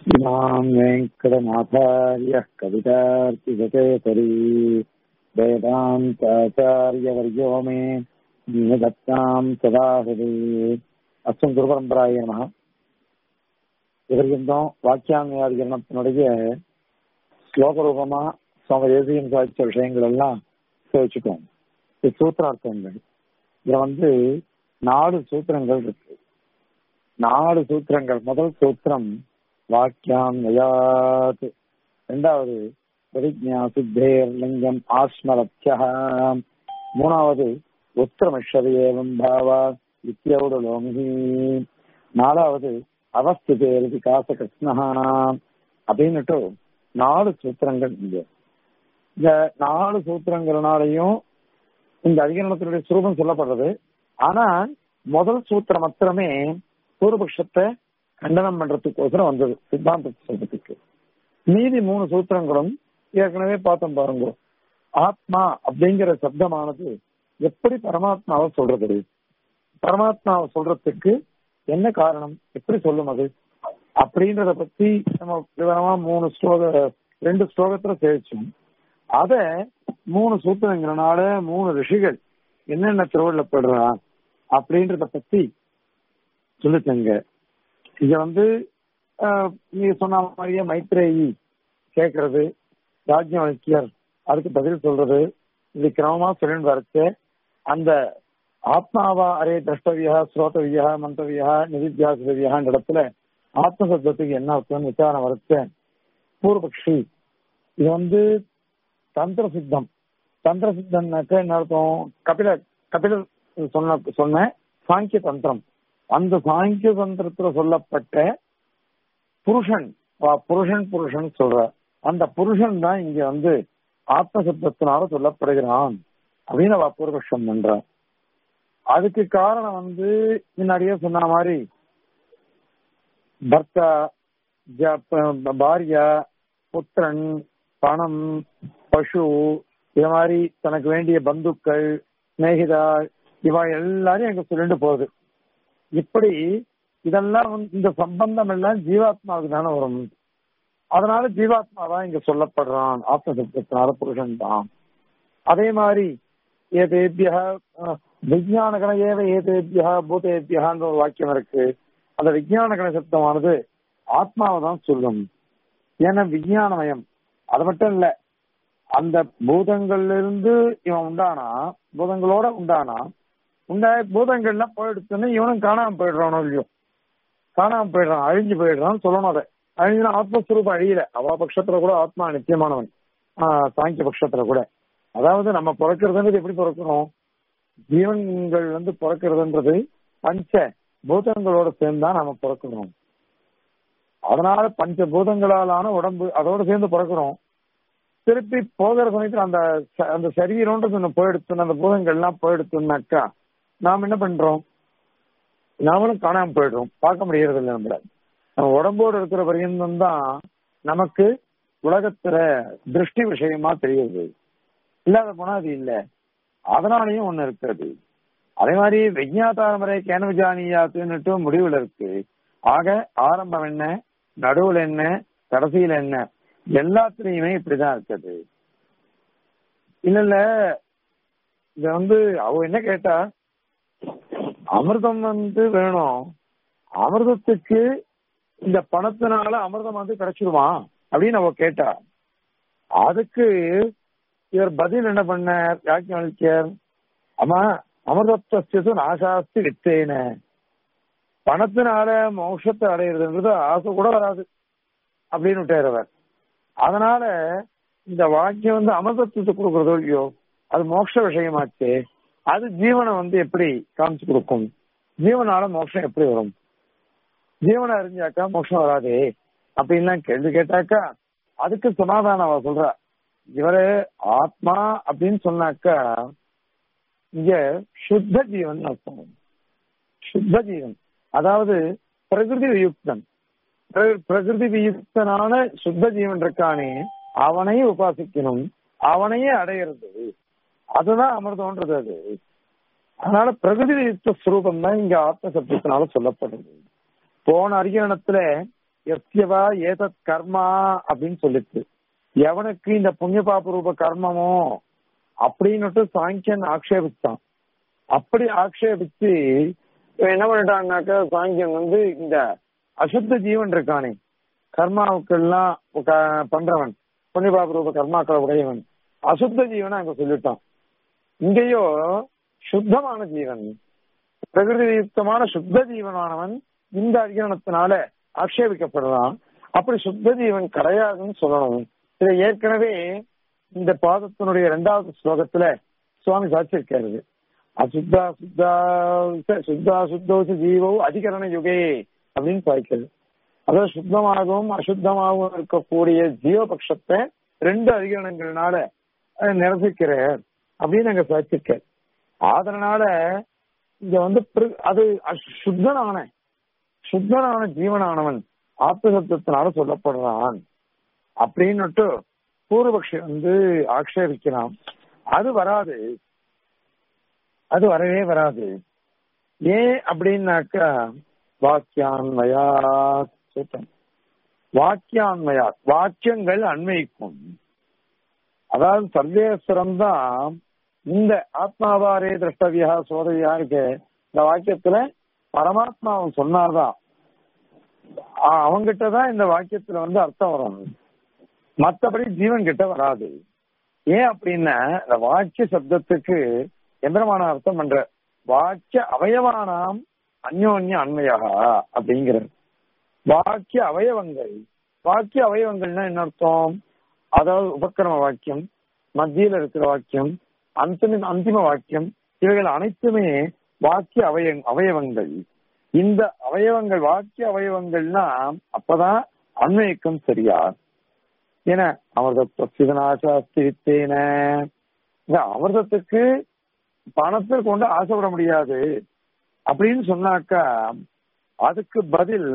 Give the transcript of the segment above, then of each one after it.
इमाम् वेङ्कटनाथार्यः कवितार्तिगतेतरी वेदान्ताचार्यवर्यो मे निदत्ताम् सदा हृदि அஸ்வம் குருபரம்பராய நம இதற்கின்றோம் வாக்கியான்மையாதிகரணத்தினுடைய ஸ்லோக ரூபமா சுவாமி தேசியம் சாதிச்ச விஷயங்கள் எல்லாம் சேவிச்சுட்டோம் இது சூத்திரார்த்தங்கள் இதுல வந்து நாலு சூத்திரங்கள் இருக்கு நாலு சூத்திரங்கள் முதல் சூத்திரம் வாக்கியான் நயாத் இரண்டாவது பிரதிஜா சித்தேர் லிங்கம் ஆஸ்மரத்யா மூணாவது உத்திரமிஷதேவம் பாவா இத்தியோடலோமி நாலாவது அவஸ்திதேர் விகாச கிருஷ்ணா அப்படின்னுட்டு நாலு சூத்திரங்கள் இங்க இந்த நாலு சூத்திரங்கள்னாலையும் இந்த அதிகரணத்தினுடைய சுரூபம் சொல்லப்படுறது ஆனா முதல் சூத்திரம் மாத்திரமே பூர்வபக்ஷத்தை கண்டனம் பண்றதுக்கோசரம் வந்தது சித்தாந்த சொல்றதுக்கு மீதி மூணு சூத்திரங்களும் ஏற்கனவே பார்த்தோம் பாருங்க ஆத்மா அப்படிங்கிற சப்தமானது எப்படி பரமாத்மாவை சொல்றது பரமாத்மாவை சொல்றதுக்கு என்ன காரணம் எப்படி சொல்லும் அது அப்படின்றத பத்தி நம்ம விவரமா மூணு ஸ்லோக ரெண்டு ஸ்லோகத்துல சேவிச்சோம் அத மூணு சூத்திரங்கிறனால மூணு ரிஷிகள் என்னென்ன திருவள்ளப்படுறா அப்படின்றத பத்தி சொல்லித்தங்க இங்க வந்து நீங்க சொன்ன மாதிரியே மைத்ரேயி கேட்கறது ராஜ்யவல்யர் அதுக்கு பதில் சொல்றது இது கிரமமா சொல்லிட்டு வரச்சு அந்த ஆத்மாவா அரே திரஷ்டவியா ஸ்ரோதவியா மந்தவியா நிதித்தியாசிரவியான்ற இடத்துல ஆத்மசப்தத்துக்கு என்ன அர்த்தம்னு விசாரணை வரச்ச பூர்வபக்ஷி இது வந்து தந்திர சித்தம் தந்திர சித்தம்னாக்க என்ன அர்த்தம் கபில கபிலர் சொன்ன சொன்ன சாங்கிய தந்திரம் அந்த சாங்கிய தந்திரத்துல சொல்லப்பட்ட புருஷன் புருஷன் புருஷன் சொல்ற அந்த புருஷன் தான் இங்க வந்து ஆத்மசப்தத்தினால சொல்லப்படுகிறான் அப்படின்னு அவ பூர்வபக்ஷம் பண்ற அதுக்கு காரணம் வந்து முன்னாடியே சொன்ன மாதிரி பர்த்தா பாரியா புத்திரன் பணம் பசு இது மாதிரி தனக்கு வேண்டிய பந்துக்கள் சிநேகிதா இவா எல்லாரையும் அங்க சொல்லிட்டு போகுது இப்படி இதெல்லாம் இந்த சம்பந்தம் எல்லாம் ஜீவாத்மாவுக்கு தானே வரும் அதனால ஜீவாத்மா தான் இங்க சொல்லப்படுறான் ஆத்மசப்தத்தினால புருஷன் தான் அதே மாதிரி ஏதேபியா விஜயானகண ஏவ ஏதேபியா பூதேபியான்ற ஒரு வாக்கியம் இருக்கு அந்த விஜயானகண சப்தமானது ஆத்மாவை தான் சொல்லும் ஏன்னா விஜயானமயம் அது மட்டும் இல்ல அந்த பூதங்கள்ல இருந்து இவன் உண்டானா பூதங்களோட உண்டானா உண்டா பூதங்கள்லாம் போயிடுச்சுன்னு இவனும் காணாம போயிடுறானோ இல்லையோ காணாம போயிடுறான் அழிஞ்சு போயிடுறான்னு சொல்லணும் அதை அழிஞ்சுனா ஆத்மஸ்வரூபம் அழியல அவா பட்சத்துல கூட ஆத்மா நித்தியமானவன் சாங்கிய பட்சத்துல கூட அதாவது நம்ம பிறக்கிறதுன்றது எப்படி பிறக்கணும் ஜீவன்கள் வந்து பிறக்கிறதுன்றது பஞ்ச பூதங்களோட சேர்ந்து தான் நம்ம பிறக்கணும் அதனால பஞ்ச பூதங்களாலான உடம்பு அதோட சேர்ந்து பிறக்கிறோம் திருப்பி போகிற சமயத்துல அந்த அந்த சரீரம்ன்றது ஒண்ணு போயிடுச்சு அந்த பூதங்கள்லாம் போயிடுச்சுன்னாக்கா நாம் என்ன பண்றோம் நாமளும் காணாம போயிடுறோம் பார்க்க முடியறது இல்லை நம்மள நம்ம உடம்போடு இருக்கிற பரியந்தம் தான் நமக்கு உலகத்துல திருஷ்டி விஷயமா தெரியுது இல்லாத போனா அது இல்ல அதனாலயும் ஒண்ணு இருக்காது அதே மாதிரி விஜயாதாரமரை கேனவிஜானியாத்துன்னுட்டு முடிவுல இருக்கு ஆக ஆரம்பம் என்ன நடுவுல என்ன கடைசியில என்ன எல்லாத்துலயுமே இப்படிதான் இருக்குது இல்ல இல்ல இது வந்து அவ என்ன கேட்டா அமிர்தம் வந்து வேணும் அமிர்தத்துக்கு இந்த பணத்தினால அமிர்தம் வந்து கிடைச்சிருமா அப்படின்னு அவ கேட்டா அதுக்கு இவர் பதில் என்ன பண்ண யாக்கியர் ஆமா அமிர்தத்து நாசாஸ்தி வித்தேன பணத்தினால மோட்சத்தை அடையிறதுன்றது ஆசை கூட வராது அப்படின்னு விட்டார் அதனால இந்த வாக்கியம் வந்து அமிர்தத்துவத்தை கொடுக்கறதோ இல்லையோ அது மோட்ச விஷயமாச்சு அது ஜீவனை வந்து எப்படி காமிச்சு கொடுக்கும் ஜீவனால மோட்சம் எப்படி வரும் ஜீவனை அறிஞ்சாக்கா மோட்சம் வராதே அப்படின்லாம் கேள்வி கேட்டாக்கா அதுக்கு சமாதானம் அவ சொல்றா இவரு ஆத்மா அப்படின்னு சொன்னாக்கா இங்க சுத்த ஜீவன் அர்த்தம் சுத்த ஜீவன் அதாவது பிரகிருதி வியுக்தன் பிரகிருதி வியுக்தனான சுத்த ஜீவன் இருக்கானே அவனையே உபாசிக்கணும் அவனையே அடையிறது அதுதான் அமிர்தம்ன்றது அது அதனால பிரகிருதி வியுக்த ஸ்வரூபம் தான் இங்க ஆத்ம சப்தத்தினால சொல்லப்படுது போன அரிகரணத்துல எஸ்யவா ஏதத் கர்மா அப்படின்னு சொல்லிச்சு எவனுக்கு இந்த புண்ணிய பாப ரூப கர்மமோ அப்படின்னுட்டு சாங்கியன் ஆக்ஷேபிச்சான் அப்படி ஆக்ஷேபிச்சு இவன் என்ன பண்ணிட்டான்னாக்க சாங்கியன் வந்து இந்த அசுத்த ஜீவன் இருக்கானே கர்மாவுக்கெல்லாம் க- பண்றவன் புண்ணிய பாப ரூப கர்மாக்களை உடையவன் அசுத்த ஜீவனை அங்க சொல்லிட்டான் இங்கேயோ சுத்தமான ஜீவன் பிரகிருதியுக்தமான சுத்த ஜீவனானவன் இந்த அதிகரணத்தினால ஆக்ஷேபிக்கப்படுறான் அப்படி சுத்த ஜீவன் கிடையாதுன்னு சொல்லணும் இதை ஏற்கனவே இந்த பாதத்தினுடைய இரண்டாவது ஸ்லோகத்துல சுவாமி சாட்சியிருக்காரு அசுத்தா சுத்தா சுத்தா சுத்தோச ஜீவோ அதிகரண யுகே அப்படின்னு பாய்க்கிறது அதாவது சுத்தமாகவும் அசுத்தமாகவும் இருக்கக்கூடிய ஜீவபக்ஷத்தை ரெண்டு அதிகரணங்கள்னால அஹ், நிரசிக்கிறார் அப்படின்னு அங்க சாட்சியிருக்காரு அதனால இங்க வந்து பிர- அது அசு- சுத்தனான சுத்தனான ஜீவனானவன் ஆத்மசப்தத்தினால சொல்லப்படுறான் அப்படின்னுட்டு பூர்வபக்ஷி வந்து ஆக்ஷேபிக்கிறான் அது வராது அது வரவே வராது ஏன் அப்படின்னாக்கா வாக்கியான்மயா சுத்தம் வாக்கியான்மயா வாக்கியங்கள் அன்வயிக்கும் அதாவது சர்வேஸ்வரம் தான் இந்த ஆத்மாவாரே திரஷ்டவியா சோதவியா இருக்கு இந்த வாக்கியத்துல பரமாத்மா அவன் சொன்னாதான் ஆ- அவங்கிட்ட தான் இந்த வாக்கியத்துல வந்து அர்த்தம் வரும் மத்தபடி ஜீவன் கிட்ட வராது ஏன் அப்படின்னா இந்த வாக்கிய சப்தத்துக்கு எந்திரமான அர்த்தம் பண்ற வாக்கிய அவயவானாம் அந்யோன்ய அண்மையாக அப்படிங்கிறது வாக்கிய அவயவங்கள் வாக்கிய அவயவங்கள்னா என்ன அர்த்தம் அதாவது உபக்கிரம வாக்கியம் மத்தியில இருக்கிற வாக்கியம் அந்திம அந்திம வாக்கியம் இவைகள் அனைத்துமே வாக்கிய அவய அவயவங்கள் இந்த அவயவங்கள் வாக்கிய அவயவங்கள்னா அப்பதான் அன்வயிக்கும் சரியா ஏன்னா அமிர்தத்வசிதனாசாஸ்திரித்தேன இந்த அமிர்தத்துக்கு பணத்தை கொண்டு ஆசைப்பட முடியாது அப்படின்னு சொன்னாக்கா அதுக்கு பதில்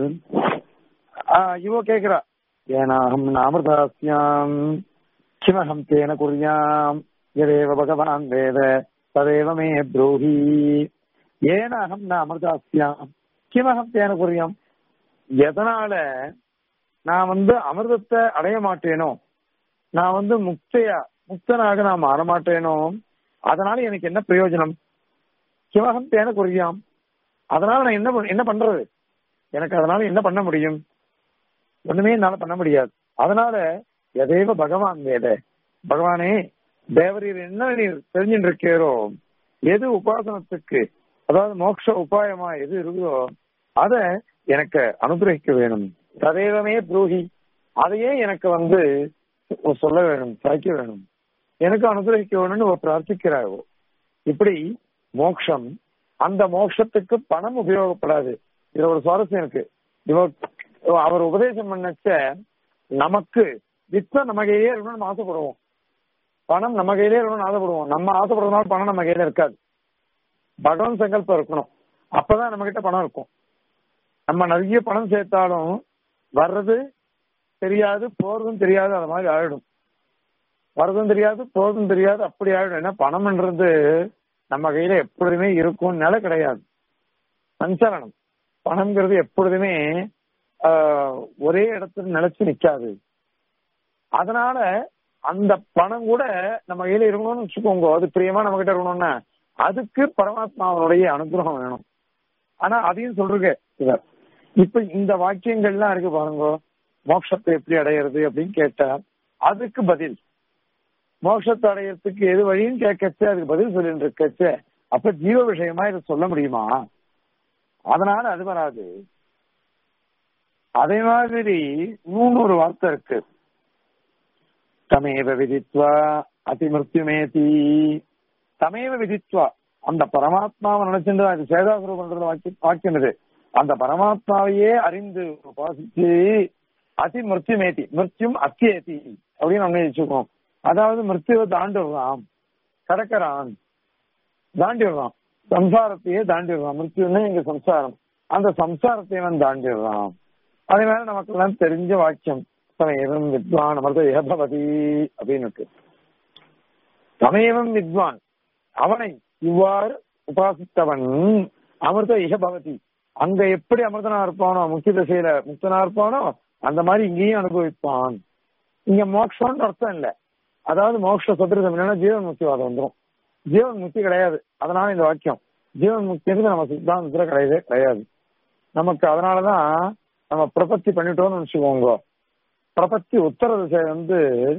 ஆஹ் இவ கேக்குறா ஏனாஹம் அமிர்தாஸ்யாம் கிமஹம் தேன குறியாம் எதேவ பகவான் வேத ததேவ மே ப்ரூஹி ஏன அகம் ந அமிர்தாஸ்யாம் கிமஹம் தேன குறியாம் எதனால நான் வந்து அமிர்தத்தை அடைய மாட்டேனோ நான் வந்து முக்தையா முக்தனாக நான் மாற மாட்டேனோ அதனால எனக்கு என்ன பிரயோஜனம் கிமகம் தேன குறியாம் அதனால நான் என்ன பண்- என்ன பண்றது எனக்கு அதனால என்ன பண்ண முடியும் ஒண்ணுமே என்னால பண்ண முடியாது அதனால எதேவ பகவான் வேத பகவானே தேவரீர் என்ன நீர் தெரிஞ்சுட்டு இருக்கீரோ எது உபாசனத்துக்கு அதாவது மோட்ச உபாயமா எது இருக்குதோ அத எனக்கு அனுகிரகிக்க வேணும் ததேவமே புரோகி அதையே எனக்கு வந்து சொல்ல வேணும் சாய்க்க வேணும் எனக்கு அனுகிரகிக்க வேணும்னு ஒரு பிரார்த்திக்கிறாரோ இப்படி மோக்ஷம் அந்த மோட்சத்துக்கு பணம் உபயோகப்படாது இதுல ஒரு சுவாரஸ்யம் இருக்கு இவ அவர் உபதேசம் பண்ணச்ச நமக்கு வித்த நம்ம கையிலே இருக்கணும்னு ஆசைப்படுவோம் பணம் நம்ம கையிலே இருக்கணும்னு ஆசைப்படுவோம் நம்ம ஆசைப்படுறதுனால பணம் நம்ம கையில இருக்காது பகவான் சங்கல்பம் இருக்கணும் அப்பதான் நம்ம கிட்ட பணம் இருக்கும் நம்ம நிறைய பணம் சேர்த்தாலும் வர்றது தெரியாது போறதும் தெரியாது அது மாதிரி ஆயிடும் வர்றதும் தெரியாது போறதும் தெரியாது அப்படி ஆயிடும் ஏன்னா பணம்ன்றது நம்ம கையில எப்பொழுதுமே இருக்கும் நிலை கிடையாது சஞ்சலனம் பணம்ங்கிறது எப்பொழுதுமே ஆஹ், ஒரே இடத்துல நிலைச்சு நிக்காது அதனால அந்த பணம் கூட நம்ம கையில இருக்கணும்னு வச்சுக்கோங்க அது பிரியமா நம்ம கிட்ட இருக்கணும்னா அதுக்கு பரமாத்மாவனுடைய அனுகிரகம் வேணும் ஆனா அதையும் சொல்றீங்க இவர் இப்ப இந்த வாக்கியங்கள்லாம் இருக்கு பாருங்க மோட்சத்தை எப்படி அடையிறது அப்படின்னு கேட்டா அதுக்கு பதில் மோட்சத்தை அடையறதுக்கு எது வழின்னு கேட்கச்சு அதுக்கு பதில் சொல்லிட்டு இருக்கச்சு அப்ப ஜீவ விஷயமா இதை சொல்ல முடியுமா அதனால அது வராது அதே மாதிரி இன்னொரு வார்த்தை இருக்கு தமேவ விதித்வா அதிமிருத்யுமேதி தமேவ விதித்வா அந்த பரமாத்மாவை நினைச்சுட்டு அது சேதாசுரம் பண்றது வாக்கியம் வாக்கியம் இது அந்த பரமாத்மாவையே அறிந்து உபாசிச்சு அதி மிருத்யுமேதி மிருத்யும் அத்தியேதி அப்படின்னு நம்ம வச்சுக்கோம் அதாவது மிருத்யுவை தாண்டிடுறான் கடக்கிறான் தாண்டிடுறான் சம்சாரத்தையே தாண்டிடுறான் மிருத்யுன்னு இங்க சம்சாரம் அந்த சம்சாரத்தை அவன் தாண்டிடுறான் அதே மாதிரி நமக்கு எல்லாம் தெரிஞ்ச வாக்கியம் தமேவம் வித்வான் அமிர்த ஏபவதி அப்படின்னு தமேவம் வித்வான் அவனை இவ்வாறு உபாசித்தவன் அமிர்த இக பவதி அங்க எப்படி அமிர்தனா இருப்பானோ முக்கிய திசையில முக்தனா இருப்பானோ அந்த மாதிரி இங்கேயும் அனுபவிப்பான் இங்க மோட்சம்னு அர்த்தம் இல்ல அதாவது மோட்ச சதுரதம் என்னன்னா ஜீவன் முக்திவாதம் வந்துடும் ஜீவன் முக்தி கிடையாது அதனால இந்த வாக்கியம் ஜீவன் முக்திங்கிறது நம்ம சித்தாந்தத்துல கிடையவே கிடையாது நமக்கு அதனாலதான் நம்ம பிரபத்தி பண்ணிட்டோம்னு வச்சுக்கோங்க பிரபத்தி உத்தர திசை வந்து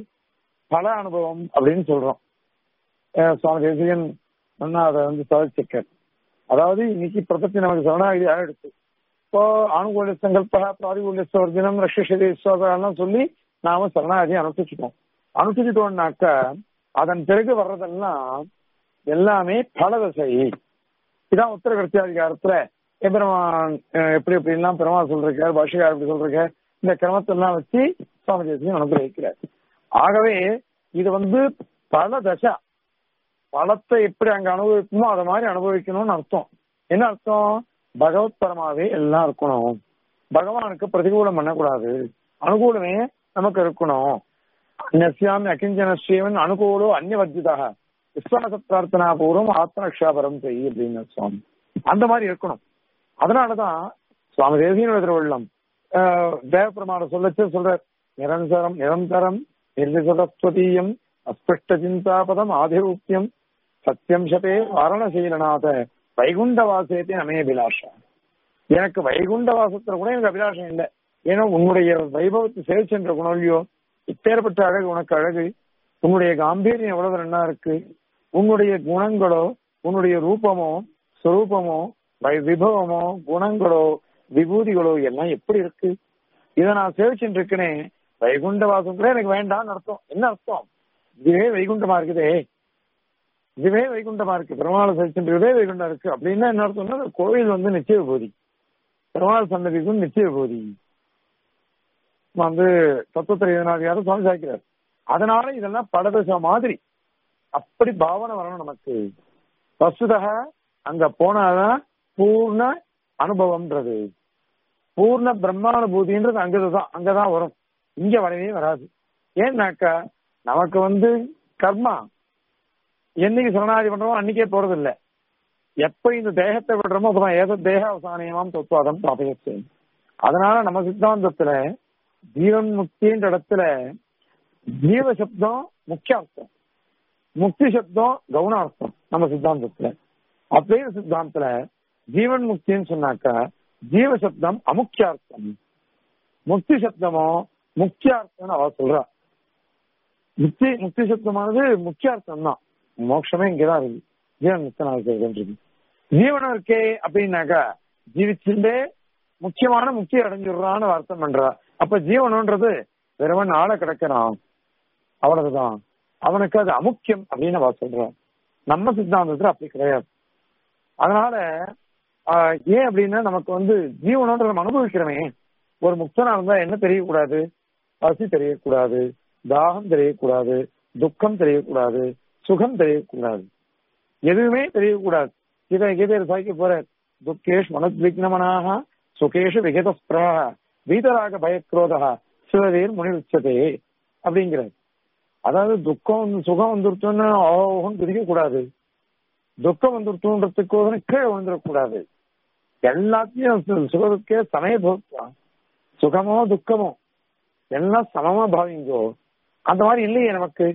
பல அனுபவம் அப்படின்னு சொல்றோம் அஹ் சுவாமி தேசிகன் சொன்னா அதை வந்து சாதிச்சிருக்கார் அதாவது இன்னைக்கு பிரபத்தி நமக்கு சரணாகதி ஆயிடுச்சு இப்போ ஆணுகூல சங்கல்ப பிராதிகூல்ய சோர்ஜனம் ரஷ்யசதி விஸ்வாசம் சொல்லி நாம சரணாகதி அனுப்பிச்சுட்டோம் அனுப்பிச்சுட்டோம்னாக்க அதன் பிறகு வர்றதெல்லாம் எல்லாமே பலதசை இதான் உத்தர கருத்தியாதிகாரத்துல எம்பெருமான் அஹ், எப்படி எப்படிலாம் பெருமாள் சொல்றாரு பாஷிகார் எப்படி சொல்றாரு இந்த கிரமத்தெல்லாம் வச்சு சுவாமி தேசியம் அனுப்பிக்கிறார் ஆகவே இது வந்து பல தசை பழத்தை எப்படி அங்க அனுபவிக்குமோ அதை மாதிரி அனுபவிக்கணும்னு அர்த்தம் என்ன அர்த்தம் பகவத் பரமாவே எல்லாம் இருக்கணும் பகவானுக்கு பிரதிகூலம் பண்ணக்கூடாது அனுகூலமே நமக்கு இருக்கணும் நசியாமி அகிஞ்சன ஸ்ரீவன் அனுகூலோ அந்நியவர்ஜிதாக விஸ்வாச பிரார்த்தனா பூர்வம் ஆத்மரக்ஷாபரம் செய் அப்படின்னு சுவாமி அந்த மாதிரி இருக்கணும் அதனாலதான் சுவாமி தேசியன் திருவள்ளம் தேவப்பிரமாணம் சொல்லச்சு சொல்ற நிரந்தரம் நிரந்தரம் நிர்விசதஸ்வதீயம் அஸ்பஷ்ட சிந்தாபதம் ஆதிரூப்பியம் சத்தியம் சபே வாரணசீலநாத வைகுண்ட வாசயத்தை நமே அபிலாஷா எனக்கு வைகுண்ட வாசத்துல கூட எனக்கு அபிலாஷம் இல்லை ஏன்னா உன்னுடைய வைபவத்தை சேவிச்சென்ற குணம் இல்லையோ இப்பேற்பட்ட அழகு உனக்கு அழகு உன்னுடைய காம்பீரியம் எவ்வளவு நன்னா இருக்கு உன்னுடைய குணங்களோ உன்னுடைய ரூபமோ ஸ்வரூபமோ வை- விபவமோ குணங்களோ விபூதிகளோ எல்லாம் எப்படி இருக்கு இதை நான் சேவிச்சுட்டு இருக்கனே வைகுண்ட வாசம் கூட எனக்கு வேண்டாம்னு அர்த்தம் என்ன அர்த்தம் இதுவே வைகுண்டமா இருக்குதே இதுவே வைகுண்டமா இருக்கு பெருமாள் சேவிச்சுட்டு வைகுண்டம் இருக்கு அப்படின்னா என்ன அர்த்தம்னா அந்த கோவில் வந்து நிச்சய விபூதி பெருமாள் சன்னதிக்கும் நிச்சய விபூதி வந்து தத்துவத்திரையனாதிகாரம் சுவாமி சாய்க்கிறார் அதனால இதெல்லாம் படதச மாதிரி அப்படி பாவனை வரணும் நமக்கு வசுதக அங்க போனாதான் பூர்ண அனுபவம்ன்றது பூர்ண பிரம்மானுபூதின்றது அங்கதான் அங்கதான் வரும் இங்க வரவே வராது ஏன்னாக்கா நமக்கு வந்து கர்மா என்னைக்கு சரணாதி பண்றோமோ அன்னைக்கே போறது இல்ல எப்ப இந்த தேகத்தை விடுறோமோ அப்பதான் ஏதோ தேக அவசானியமாம் தத்துவாதம் பிராபகத்து அதனால நம்ம சித்தாந்தத்துல ஜீவன் முக்தின்ற இடத்துல ஜீவ சப்தம் முக்கிய அர்த்தம் முக்தி சப்தம் கவுனார்த்தம் நம்ம சித்தாந்தத்துல அத்வைத சித்தாந்தத்துல ஜீவன் முக்தின்னு சொன்னாக்கா ஜீவ சப்தம் அமுக்கியார்த்தம் முக்தி சப்தமோ முக்கியார்த்தம்னு அவ சொல்றா முக்தி முக்தி சப்தமானது முக்கியார்த்தம் தான் மோட்சமே இங்கதான் இருக்கு ஜீவன் முக்தனா இருக்கிறதுன்றது ஜீவனம் இருக்கே அப்படின்னாக்கா ஜீவிச்சுட்டே முக்கியமான முக்தி அடைஞ்சிடுறான்னு அர்த்தம் பண்றா அப்ப ஜீவனம்ன்றது வெறுவன் ஆள கிடக்கிறான் அவ்வளவுதான் அவனுக்கு அது அமுக்கியம் அப்படின்னு அவ சொல்றான் நம்ம சித்தாந்தத்துல அப்படி கிடையாது அதனால ஆஹ், ஏன் அப்படின்னா நமக்கு வந்து ஜீவனம்ன்ற நம்ம அனுபவிக்கிறோமே ஒரு முக்தனா இருந்தா என்ன தெரியக்கூடாது பசி தெரியக்கூடாது தாகம் தெரியக்கூடாது துக்கம் தெரியக்கூடாது சுகம் தெரியக்கூடாது எதுவுமே தெரியக்கூடாது இதை கீதையில் சாய்க்க போற துக்கேஷ் மனத்விக்னமனாக சுகேஷு விகதஸ்பிராக வீதராக பயக்ரோதா சிவதீர் முனிவிச்சதே அப்படிங்கிறார் அதாவது துக்கம் வந்து- சுகம் வந்துருத்தோன்னு ஓஹோன்னு பிரிக்க கூடாது துக்கம் வந்துருத்தோன்றதுக்கு கீழே விழுந்துடக்கூடாது எல்லாத்தையும் சு- சுகத்துக்கே சமய போக்தான் சுகமோ துக்கமோ எல்லாம் சமமா பாவிங்கோ அந்த மாதிரி இல்லையே நமக்கு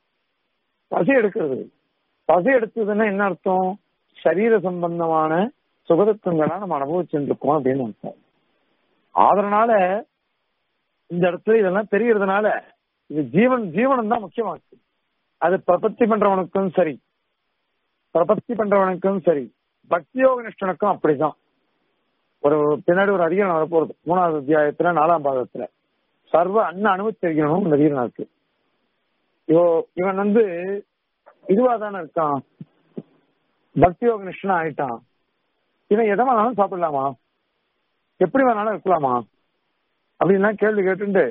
பசி எடுக்கிறது பசி எடுத்ததுன்னா என்ன அர்த்தம் சரீர சம்பந்தமான சுகதுக்கங்களா நம்ம அனுபவிச்சுட்டு இருக்கோம் அப்படின்னு அர்த்தம் அதனால இந்த இடத்துல இதெல்லாம் தெரியறதுனால இது ஜீவன் ஜீவனம் தான் முக்கியமாச்சு அது பிரபத்தி பண்றவனுக்கும் சரி பிரபத்தி பண்றவனுக்கும் சரி பக்தியோக நிஷ்டனுக்கும் அப்படிதான் ஒரு பின்னாடி ஒரு அதிகாரம் வரப்போறது மூணாவது அத்தியாயத்துல நாலாம் பாகத்துல சர்வ அன்ன அனுபவிச்சிருக்கணும் இந்த அதிகாரம் இருக்கு இவோ இவன் வந்து இதுவா தானே இருக்கான் பக்தியோக நிஷ்டனா ஆயிட்டான் இவன் எதை வேணாலும் சாப்பிடலாமா எப்படி வேணாலும் இருக்கலாமா அப்படின்லாம் கேள்வி கேட்டுண்டு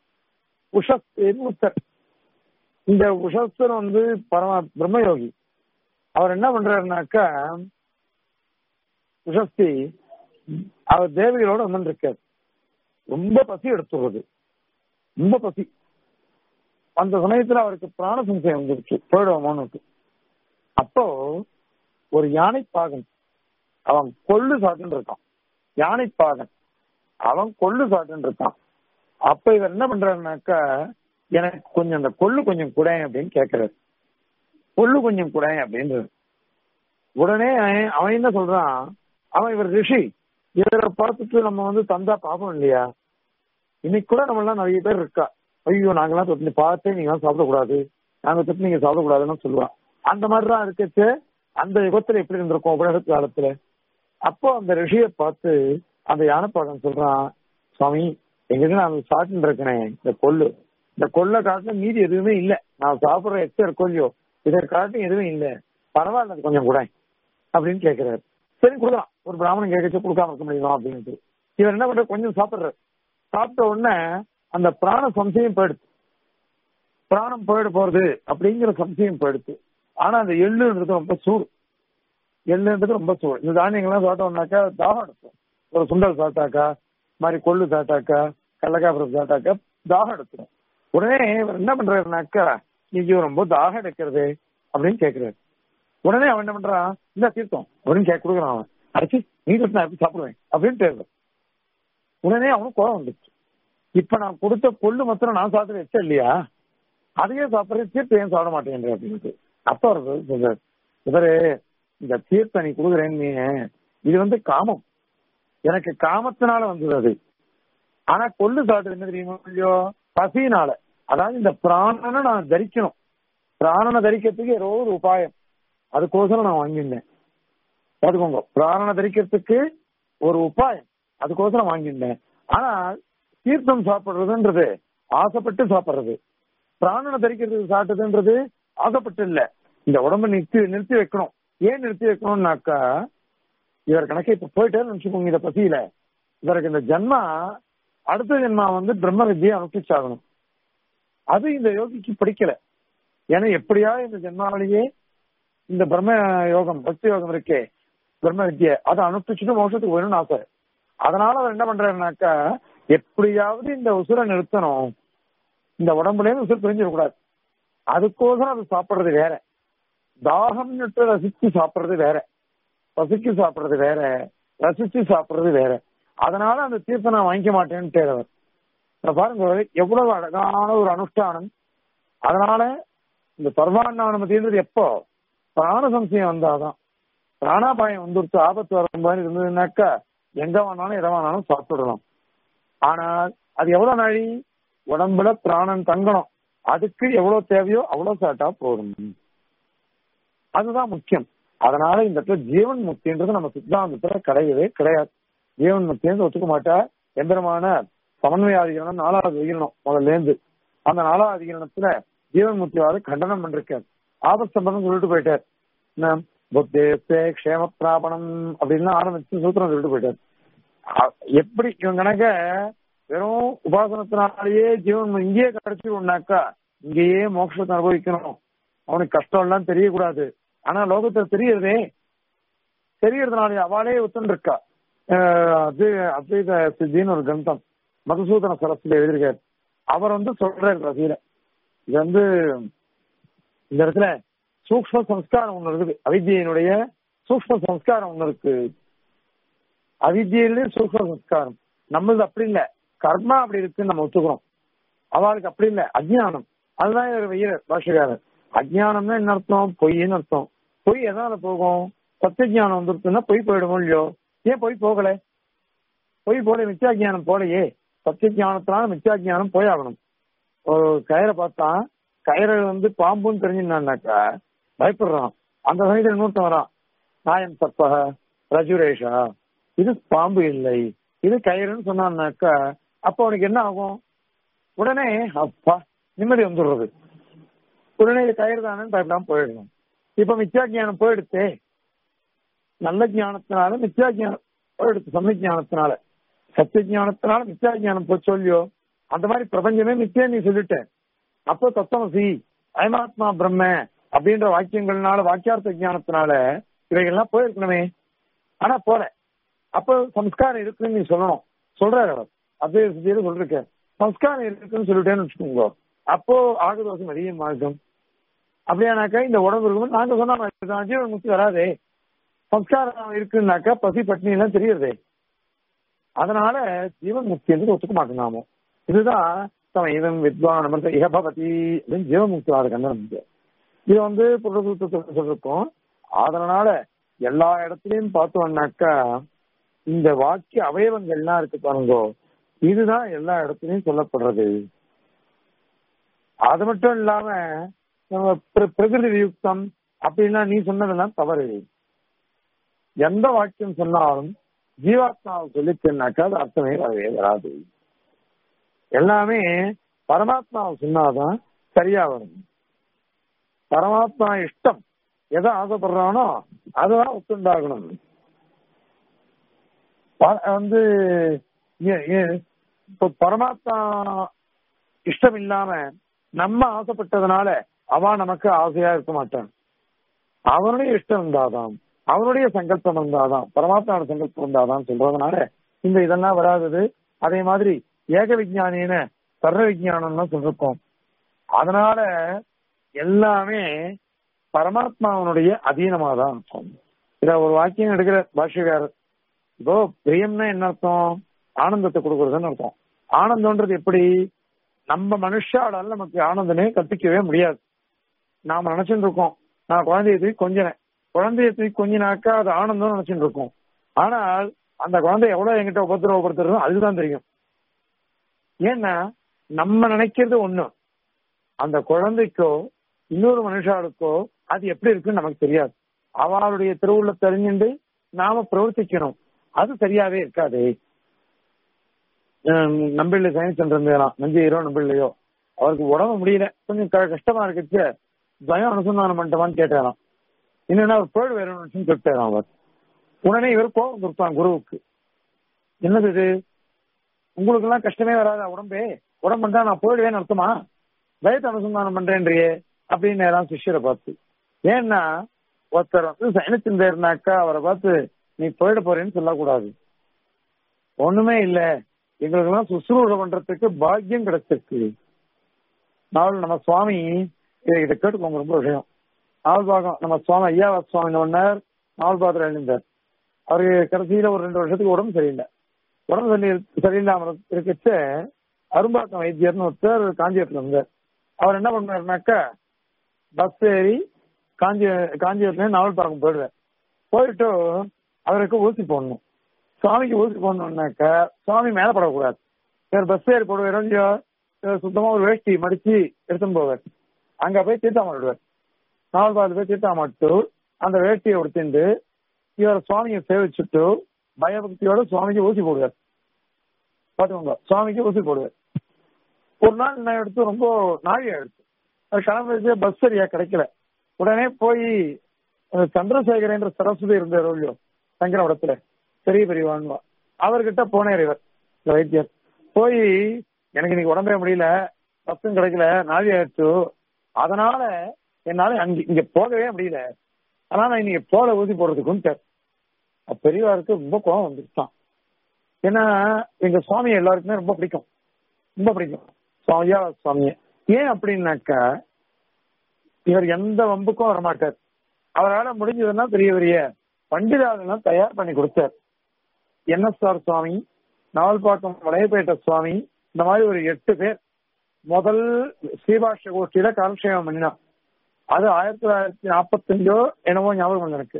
உஷஸ் உத்தர் இந்த உஷஸ்தர் வந்து பரம பிரம்மயோகி அவர் என்ன பண்றாருனாக்கா உஷஸ்தி அவர் தேவிகளோட வந்துருக்கார் ரொம்ப பசி எடுத்துறது ரொம்ப பசி அந்த சமயத்துல அவருக்கு பிராண சம்சயம் வந்துருச்சு போயிடுவோமோன்னு அப்போ ஒரு யானை பாகன் அவன் கொள்ளு சாப்பிட்டு இருக்கான் யானைப்பாகன் அவன் கொள்ளு சாட்டுன்னு இருக்கான் அப்ப இவர் என்ன பண்றாருனாக்கா எனக்கு கொஞ்சம் அந்த கொள்ளு கொஞ்சம் குடேன் அப்படின்னு கேட்கிறாரு கொள்ளு கொஞ்சம் குடேன் அப்படின்றது உடனே அவன் அவன் என்ன சொல்றான் அவன் இவர் ரிஷி இவரை பார்த்துட்டு நம்ம வந்து தந்தா பாப்போம் இல்லையா இன்னைக்கு கூட நம்ம எல்லாம் நிறைய பேர் இருக்கா ஐயோ நாங்கெல்லாம் தொட்டு பார்த்தே நீங்க எல்லாம் சாப்பிடக்கூடாது நாங்க தொட்டு நீங்க சாப்பிடக்கூடாதுன்னு சொல்லுவான் அந்த மாதிரிதான் இருக்கச்சு அந்த யுகத்துல எப்படி இருந்திருக்கும் உபநிடத்து காலத்துல அப்போ அந்த ரிஷியை பார்த்து அந்த யானைப்பாகன் சொல்றான் சுவாமி எங்கிட்ட நான் சாப்பிட்டு இருக்கேனே இந்த கொள்ளு இந்த கொள்ளை காட்டுல மீதி எதுவுமே இல்ல நான் சாப்பிடுற எச்சர் கொல்லியோ இதை காட்டும் எதுவும் இல்ல பரவாயில்ல அது கொஞ்சம் கூட அப்படின்னு கேக்குறாரு சரி கொடுக்கலாம் ஒரு பிராமணன் கேட்கச்சு கொடுக்காம இருக்க முடியுமா அப்படின்ட்டு இவர் என்ன பண்ற கொஞ்சம் சாப்பிடுறாரு சாப்பிட்ட உடனே அந்த பிராண சம்சயம் போயிடுச்சு பிராணம் போயிட போறது அப்படிங்கிற சம்சயம் போயிடுச்சு ஆனா அந்த எள்ளுன்றது ரொம்ப சூடு எள்ளுன்றது ரொம்ப சூடு இந்த தானியங்கள்லாம் சாப்பிட்டோம்னாக்கா தாகம் எடுக்கும் ஒரு சுண்டல் சாப்பிட்டாக்கா மாதிரி கொள்ளு சாப்பிட்டாக்கா கடலக்காப்புறம் சாப்பிட்டாக்கா தாகம் எடுத்துரும் உடனே இவர் என்ன பண்றாருனாக்கா ஐயோ ரொம்ப தாகம் எடுக்கிறது அப்படின்னு கேக்குறாரு உடனே அவன் என்ன பண்றான் இந்த தீர்த்தம் அப்படின்னு கேட்க கொடுக்குறான் அவன் அடிச்சு நீ கொடுத்து நான் எப்படி சாப்பிடுவேன் அப்படின்னு கேட்குறான் உடனே அவனுக்கு கோவம் வந்துச்சு இப்ப நான் கொடுத்த கொள்ளு மாத்திரம் நான் சாப்பிட்டு வச்சேன் இல்லையா அதையே சாப்பிடுறேன் தீர்த்தம் ஏன் சாப்பிட மாட்டேன் அப்படின்ட்டு அப்ப அவர் சொல்றாரு இவரு இந்த தீர்த்தம் நீ கொடுக்குறேன்னு நீ இது வந்து காமம் எனக்கு காமத்தினால வந்தது அது ஆனா கொள்ளு சாப்பிட்டு என்ன தெரியுமா இல்லையோ பசியினால அதாவது இந்த பிராணனை நான் தரிக்கணும் பிராணனை தரிக்கிறதுக்கு ஏதோ ஒரு உபாயம் அதுக்கோசரம் நான் வாங்கியிருந்தேன் பார்த்துக்கோங்க பிராணனை தரிக்கிறதுக்கு ஒரு உபாயம் அதுக்கோசரம் வாங்கியிருந்தேன் ஆனால் தீர்த்தம் சாப்பிடுறதுன்றது ஆசைப்பட்டு சாப்பிடுறது பிராணனை தரிக்கிறதுக்கு சாப்பிட்டதுன்றது ஆசைப்பட்டு இல்ல இந்த உடம்ப நிறுத்தி நிறுத்தி வைக்கணும் ஏன் நிறுத்தி வைக்கணும்னாக்கா இவர் கணக்கே இப்ப போயிட்டேன்னு நினைச்சுக்கோங்க இந்த பசியில இவருக்கு இந்த ஜென்மா அடுத்த ஜென்மா வந்து பிரம்ம வித்தியை அனுப்பிச்சாகணும் அது இந்த யோகிக்கு பிடிக்கல ஏன்னா எப்படியாவது இந்த ஜென்மாவிலேயே இந்த பிரம்ம யோகம் பக்தி யோகம் இருக்கே பிரம்ம வித்தியை அதை அனுப்பிச்சுட்டு மோஷத்துக்கு வேணும்னு ஆசை அதனால அவர் என்ன பண்றாருனாக்கா எப்படியாவது இந்த உசுரை நிறுத்தணும் இந்த உடம்புல இருந்து உசுர் பிரிஞ்சிடக்கூடாது அதுக்கோசரம் அது சாப்பிடுறது வேற தாகம்னுட்டு ரசிச்சு சாப்பிடுறது வேற பசிக்கு சாப்பிடுறது வேற ரசிச்சு சாப்பிடுறது வேற அதனால அந்த தீர்த்தம் நான் வாங்கிக்க மாட்டேன்னு அவர் பாருங்க எவ்வளவு அழகான ஒரு அனுஷ்டானம் அதனால இந்த சர்வாண்ணானுமதின்றது எப்போ பிராண சம்சயம் வந்தாதான் பிராணாபாயம் வந்துருச்சு ஆபத்து வர மாதிரி இருந்ததுனாக்கா எங்க வேணாலும் எதை வேணாலும் சாப்பிடலாம் ஆனால் அது எவ்வளவு நாழி உடம்புல பிராணன் தங்கணும் அதுக்கு எவ்வளவு தேவையோ அவ்வளவு சாப்பிட்டா போதும் அதுதான் முக்கியம் அதனால இந்த இடத்துல ஜீவன் முக்தின்றது நம்ம சித்தாந்தத்துல கிடையவே கிடையாது ஜீவன் முக்தின்னு ஒத்துக்க மாட்டா எந்திரமான சமன்வயாதிகரணம் நாலாவது அதிகரணம் முதல்ல இருந்து அந்த நாலாவது அதிகரணத்துல ஜீவன் முக்தியாவது கண்டனம் பண்ணிருக்காரு ஆபத் சம்பந்தம் சொல்லிட்டு போயிட்டார் என்ன புத்தேஸ்தே க்ஷேம பிராபணம் அப்படின்னு ஆரம்பிச்சு சூத்திரம் சொல்லிட்டு போயிட்டார் எப்படி இவன் கணக்க வெறும் உபாசனத்தினாலேயே ஜீவன் இங்கேயே கிடைச்சிடும்னாக்கா இங்கேயே மோட்சத்தை அனுபவிக்கணும் அவனுக்கு கஷ்டம் எல்லாம் தெரியக்கூடாது ஆனா லோகத்துல தெரியறதே தெரியறதுனால அவளே ஒத்துன்னு இருக்கா அது அத்வைத சித்தின்னு ஒரு கிரந்தம் மதுசூதன சரஸ்ல எழுதியிருக்காரு அவர் வந்து சொல்றாரு ரசிகர இது வந்து இந்த இடத்துல சூக்ம சம்ஸ்காரம் ஒண்ணு இருக்குது அவித்தியினுடைய சூக்ம சம்ஸ்காரம் ஒண்ணு இருக்கு அவித்தியிலே சூக்ம சம்ஸ்காரம் நம்மளது அப்படி இல்ல கர்மா அப்படி இருக்குன்னு நம்ம ஒத்துக்கிறோம் அவளுக்கு அப்படி இல்ல அஜ்ஞானம் அதுதான் இவர் வெய்யர் பாஷகாரர் அஜ்ஞானம்னா என்ன அர்த்தம் பொய்ன்னு அர்த்தம் பொய் எதால போகும் சத்தியஜானம் வந்துருச்சுன்னா பொய் போயிடுமோ இல்லையோ ஏன் பொய் போகல பொய் போல மிச்சா ஜானம் போலையே சத்தியஜானத்தினால மிச்சா ஜானம் போயாகணும் ஒரு கயிறை பார்த்தா கயிறை வந்து பாம்புன்னு தெரிஞ்சுனாக்கா பயப்படுறான் அந்த சமயத்தில் இன்னொருத்தன் வரான் நாயம் சப்பக ரஜுரேஷா இது பாம்பு இல்லை இது கயிறுன்னு சொன்னான்னாக்கா அப்ப அவனுக்கு என்ன ஆகும் உடனே அப்பா நிம்மதி வந்துடுறது உடனே இது கயிறு தானே பயப்படாம போயிடணும் இப்ப மித்யா ஜானம் போயிடுத்தே நல்ல ஜானத்தினால மித்யா ஜானம் போயிடுத்து சமய ஜானத்தினால சத்திய ஜானத்தினால மித்யா ஜானம் போய் சொல்லியோ அந்த மாதிரி பிரபஞ்சமே மித்தியா நீ சொல்லிட்டேன் அப்போ தத்துவசி அயமாத்மா பிரம்ம அப்படின்ற வாக்கியங்கள்னால வாக்கியார்த்த ஜானத்தினால இவைகள்லாம் போயிருக்கணுமே ஆனா போல அப்போ சம்ஸ்காரம் இருக்குன்னு நீ சொல்லணும் சொல்றாரு அவர் அத்வைத சித்தியில சொல்லிருக்க சம்ஸ்காரம் இருக்குன்னு சொல்லிட்டேன்னு வச்சுக்கோங்க அப்போ ஆகுதோஷம் அதிகம் மார்க்கம் அப்படியானாக்கா இந்த உடம்பு இருக்கும் நாங்க சொன்னா ஜீவன் முக்தி வராதே சம்ஸ்காரம் இருக்குன்னாக்கா பசி பட்னி எல்லாம் தெரியுறதே அதனால ஜீவன் முக்தி என்று ஒத்துக்க மாட்டோம் நாம இதுதான் தம இதம் வித்வான் அமிர்த இகபவதி அப்படின்னு ஜீவமுக்திவாத கண்டனம் இது. இது வந்து புருஷசூத்திரத்தில் சொல்லிருக்கோம் அதனால எல்லா இடத்துலயும் பார்த்தோம்னாக்கா இந்த வாக்கிய அவயவங்கள்லாம் இருக்கு பாருங்க இதுதான் எல்லா இடத்துலயும் சொல்லப்படுறது அது மட்டும் இல்லாம நம்ம பிர- பிரகிருதி வியுக்தம் அப்படின்னா நீ சொன்னதெல்லாம் தவறு எந்த வாக்கியம் சொன்னாலும் ஜீவாத்மாவை சொல்லிச்சுனாக்கா அது அர்த்தமே வரவே வராது எல்லாமே பரமாத்மாவை சொன்னாதான் சரியா வரும் பரமாத்மா இஷ்டம் எதை ஆசைப்படுறானோ அதுதான் ஒத்துண்டாகணும் ப- வந்து ஏ- ஏ- இப்ப பரமாத்மா இஷ்டம் இல்லாம நம்ம ஆசைப்பட்டதுனால அவன் நமக்கு ஆசையா இருக்க மாட்டான் அவனுடைய இஷ்டம் இருந்தாதான் அவனுடைய சங்கல்பம் இருந்தாதான் பரமாத்மாவோட சங்கல்பம் இருந்தாதான் சொல்றதுனால இந்த இதெல்லாம் வராதது அதே மாதிரி ஏக விஞ்ஞானின சர்வ விஞ்ஞானம்னு சொல்லிருக்கோம் அதனால எல்லாமே பரமாத்மாவனுடைய அதீனமா தான் இருக்கும் இத ஒரு வாக்கியம் எடுக்கிற பாஷ்யக்காரர் இப்போ பிரியம்னா என்ன அர்த்தம் ஆனந்தத்தை கொடுக்கறதுன்னு அர்த்தம் ஆனந்தம்ன்றது எப்படி நம்ம மனுஷாலால நமக்கு ஆனந்தமே கற்பிக்கவே முடியாது நாம நினைச்சுட்டு இருக்கோம் நான் குழந்தைய தூக்கி கொஞ்சினேன் குழந்தைய தூக்கி கொஞ்சினாக்கா அது ஆனந்தம் நினைச்சுட்டு இருக்கோம் ஆனால் அந்த குழந்தை எவ்வளவு என்கிட்ட உபத்திரவப்படுத்துறதோ அதுதான் தெரியும் ஏன்னா நம்ம நினைக்கிறது ஒண்ணு அந்த குழந்தைக்கோ இன்னொரு மனுஷாளுக்கோ அது எப்படி இருக்குன்னு நமக்கு தெரியாது அவளுடைய திருவுள்ள தெரிஞ்சுண்டு நாம பிரவர்த்திக்கணும் அது சரியாவே இருக்காது நம்பிள்ளை சயின்ஸ் சென்டர் இருந்தாராம் நஞ்சையரோ நம்பிள்ளையோ அவருக்கு உடம்பு முடியல கொஞ்சம் க- கஷ்டமா இருக்குச்சு பயம் அனுசந்தானம் பண்ணிட்டோமான்னு கேட்டாராம் என்னன்னா அவர் பேடு வேணும்னு சொல்லிட்டாராம் அவர் உடனே இவர் கோபம் கொடுத்தான் குருவுக்கு என்னது இது உங்களுக்கு எல்லாம் கஷ்டமே வராதா உடம்பே உடம்பு தான் நான் போயிடுவேன்னு அர்த்தமா பயத்தை அனுசந்தானம் பண்றேன்றியே அப்படின்னு நேரம் சிஷ்யரை பார்த்து ஏன்னா ஒருத்தர் வந்து சயனிச்சிருந்தா இருந்தாக்கா அவரை பார்த்து நீ போயிட போறேன்னு சொல்லக்கூடாது ஒண்ணுமே இல்ல எங்களுக்கு எல்லாம் சுசுரூஷ பண்றதுக்கு பாக்கியம் கிடைச்சிருக்கு நாவல் நம்ம சுவாமி இதை இதை கேட்டுக்கோங்க ரொம்ப விஷயம் நாவல் பாகம் நம்ம சுவாமி ஐயா சுவாமி ஒன்னார் நாவல் பாத்திரம் எழுந்தார் அவருக்கு கடைசியில ஒரு ரெண்டு வருஷத்துக்கு உடம்பு சரியில்லை உடம்பு சரி சரியில்லாம இருக்கச்ச அரும்பாக்கம் வைத்தியர்னு ஒருத்தர் காஞ்சிபுரத்துல இருந்தார் அவர் என்ன பண்ணாருனாக்கா பஸ் ஏறி காஞ்சி காஞ்சிபுரத்துல நாவல் பார்க்க போயிடுவார் போயிட்டு அவருக்கு ஊசி போடணும் சுவாமிக்கு ஊசி போடணும்னாக்கா சுவாமி மேல படக்கூடாது வேற பஸ் ஏறி போடுவார் இல்லையோ இவர் சுத்தமா ஒரு வேஷ்டி மடிச்சு எடுத்துன்னு போவார் அங்க போய் தீர்த்தாமட்டுவார் நாவல் பார்த்து போய் தீர்த்தாமட்டு அந்த வேஷ்டியை உடுத்திண்டு இவர் சுவாமியை சேவிச்சுட்டு பயபக்தியோட சுவாமிக்கு ஊசி போடுவார் பாத்துக்கோங்க சுவாமிக்கு ஊசி போடுவார் ஒரு நாள் நான் எடுத்து ரொம்ப நாழி எடுத்து அது கிளம்புறது பஸ் சரியா கிடைக்கல உடனே போய் அந்த சந்திரசேகர் என்ற சரஸ்வதி இருந்தார் இல்லையோ சங்கரவடத்துல பெரிய பெரியவான்வா அவர்கிட்ட போனேன் இவர் இந்த வைத்தியர் போய் எனக்கு இன்னைக்கு உடம்பே முடியல பஸ்ஸும் கிடைக்கல நாழி ஆயிடுச்சு அதனால என்னால அங்க இங்க போகவே முடியல ஆனா நான் இன்னைக்கு போல ஊசி போடுறதுக்கும் பெரியவாருக்கு ரொம்ப கோவம் வந்துருச்சான் ஏன்னா எங்க சுவாமி எல்லாருக்குமே ரொம்ப பிடிக்கும் ரொம்ப பிடிக்கும் சுவாமியா சுவாமிய ஏன் அப்படின்னாக்கா இவர் எந்த வம்புக்கும் வரமாட்டார் அவரால் முடிஞ்சதுன்னா பெரிய பெரிய பண்டிதாதெல்லாம் தயார் பண்ணி கொடுத்தார் என்எஸ்ஆர் சுவாமி நாவல்பாக்கம் வளையப்பேட்டை சுவாமி இந்த மாதிரி ஒரு எட்டு பேர் முதல் ஸ்ரீபாஷ கோஷ்டியில காலக்ஷேமம் பண்ணினான் அது ஆயிரத்தி தொள்ளாயிரத்தி நாற்பத்தஞ்சோ என்னவோ ஞாபகம் வந்து எனக்கு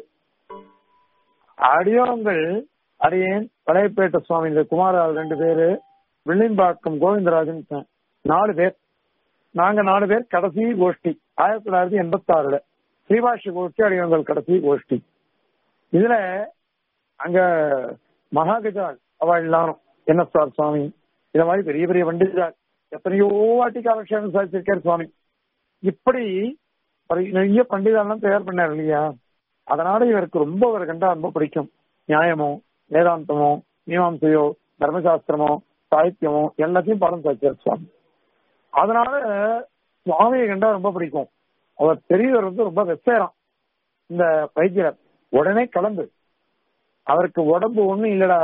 அடியோங்கள் அடியேன் வளையப்பேட்டை சுவாமி இந்த குமாரால் ரெண்டு பேரு வில்லிம்பாக்கம் கோவிந்தராஜன் நாலு பேர் நாங்க நாலு பேர் கடைசி கோஷ்டி ஆயிரத்தி தொள்ளாயிரத்தி எண்பத்தி ஆறுல ஸ்ரீபாஷ கோஷ்டி அடியோங்கள் கடைசி கோஷ்டி இதுல அங்க மகாகஜால் அவ எல்லாரும் என்எஸ்ஆர் சுவாமி இந்த மாதிரி பெரிய பெரிய பண்டிதார் எத்தனையோ வாட்டி காலக்ஷேபம் சாதிச்சிருக்கார் சுவாமி இப்படி நிறைய பண்டிதாலாம் தயார் பண்ணார் இல்லையா அதனால இவருக்கு ரொம்ப ஒரு கண்டா ரொம்ப பிடிக்கும் நியாயமோ வேதாந்தமோ மீமாம்சையோ தர்மசாஸ்திரமோ சாகித்யமோ எல்லாத்தையும் பாடம் சாதிச்சார் சுவாமி அதனால சுவாமியை கண்டா ரொம்ப பிடிக்கும் அவர் பெரியவர் வந்து ரொம்ப வெச்சேரம் இந்த வைத்தியர் உடனே கிளம்பு அவருக்கு உடம்பு ஒண்ணும் இல்லடா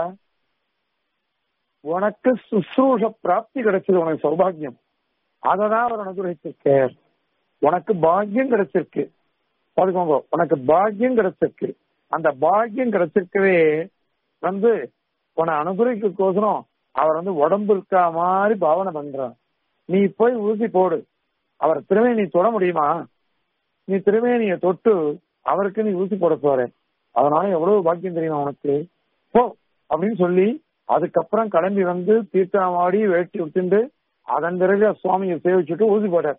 உனக்கு சுசுரூஷ பிராப்தி கிடைச்சது உனக்கு சௌபாகியம் அததான் அவர் அனுகிரகிச்சிருக்கார் உனக்கு பாக்கியம் கிடைச்சிருக்கு பாத்துக்கோங்க உனக்கு பாக்கியம் கிடைச்சிருக்கு அந்த பாக்கியம் கிடைச்சிருக்கவே வந்து உன்னை அனுகிரகிக்கோசரம் அவர் வந்து உடம்பு இருக்கா மாதிரி பாவனை பண்றார் நீ போய் ஊசி போடு அவர் திருமேனியை தொட முடியுமா நீ திருமேனியை தொட்டு அவருக்கு நீ ஊசி போட போற அதனால எவ்வளவு பாக்கியம் தெரியுமா உனக்கு போ அப்படின்னு சொல்லி அதுக்கப்புறம் கிளம்பி வந்து தீர்த்தாமாடி வேட்டி விட்டுண்டு அதன் பிறகு சுவாமியை சேவிச்சுட்டு ஊசி போட்டார்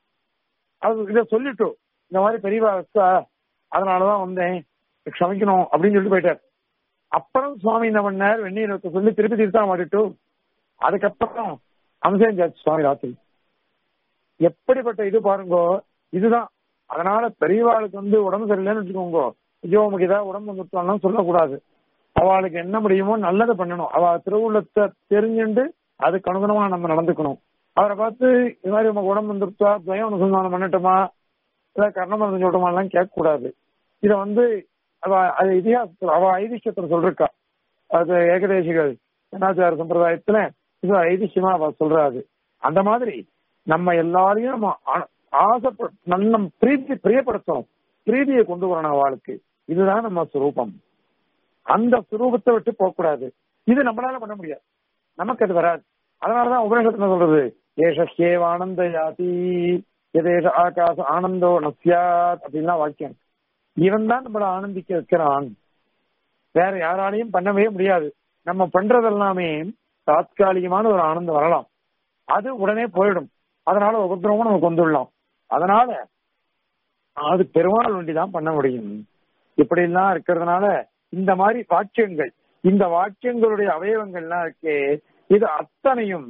அது இதை சொல்லிட்டு இந்த மாதிரி பெரியவா வச்சா அதனாலதான் வந்தேன் க்ஷமிக்கணும் அப்படின்னு சொல்லிட்டு போயிட்டார் அப்புறம் சுவாமி என்ன பண்ணார் வெந்நீர் வைக்க சொல்லி திருப்பி தீர்த்தம் மாட்டிட்டு அதுக்கப்புறம் அம்சேஞ்சாச்சு சுவாமி ராத்திரி எப்படிப்பட்ட இது பாருங்கோ இதுதான் அதனால பெரியவாளுக்கு வந்து உடம்பு சரியில்லைன்னு வச்சுக்கோங்க ஐயோ நமக்கு ஏதாவது உடம்பு வந்துட்டோம்லாம் சொல்லக்கூடாது அவளுக்கு என்ன முடியுமோ நல்லதை பண்ணணும் அவ திருவுள்ளத்தை தெரிஞ்சுண்டு அதுக்கு அனுகுணமா நம்ம நடந்துக்கணும் அவரை பார்த்து இது மாதிரி உங்க உடம்பு வந்துருச்சா துவயம் அனுசந்தானம் பண்ணட்டுமா இல்ல கர்ணமருந்து சொல்லட்டுமா எல்லாம் கேட்க கூடாது இத வந்து அவ அது இதிகாசத்துல அவ ஐதிஷ்யத்துல சொல்றா அது ஏகதேசிகள் சனாச்சார சம்பிரதாயத்துல இது ஐதிஷ்யமா அவ சொல்றாது அந்த மாதிரி நம்ம எல்லாரையும் நம்ம ஆ- ஆசைப்பட நல்ல பிரீத்தி பிரியப்படுத்தணும் பிரீதியை கொண்டு வரணும் அவளுக்கு இதுதான் நம்ம சுரூபம் அந்த சுரூபத்தை விட்டு போகக்கூடாது இது நம்மளால பண்ண முடியாது நமக்கு அது வராது அதனாலதான் உபநிஷத்துல சொல்றது ஏஷேவ ஆனந்த யாதி எதேஷ ஆகாச ஆனந்தோ நசியாத் அப்படின்லாம் வாக்கியம் இவன் தான் நம்மள ஆனந்திக்க வைக்கிறான் வேற யாராலையும் பண்ணவே முடியாது நம்ம பண்றதெல்லாமே தாத்காலிகமான ஒரு ஆனந்தம் வரலாம் அது உடனே போயிடும் அதனால உபத்திரமும் நமக்கு வந்துடலாம் அதனால அது பெருமாள் ஒண்டி தான் பண்ண முடியும் இப்படி எல்லாம் இருக்கிறதுனால இந்த மாதிரி வாக்கியங்கள் இந்த வாக்கியங்களுடைய அவயவங்கள்லாம் இருக்கே இது அத்தனையும்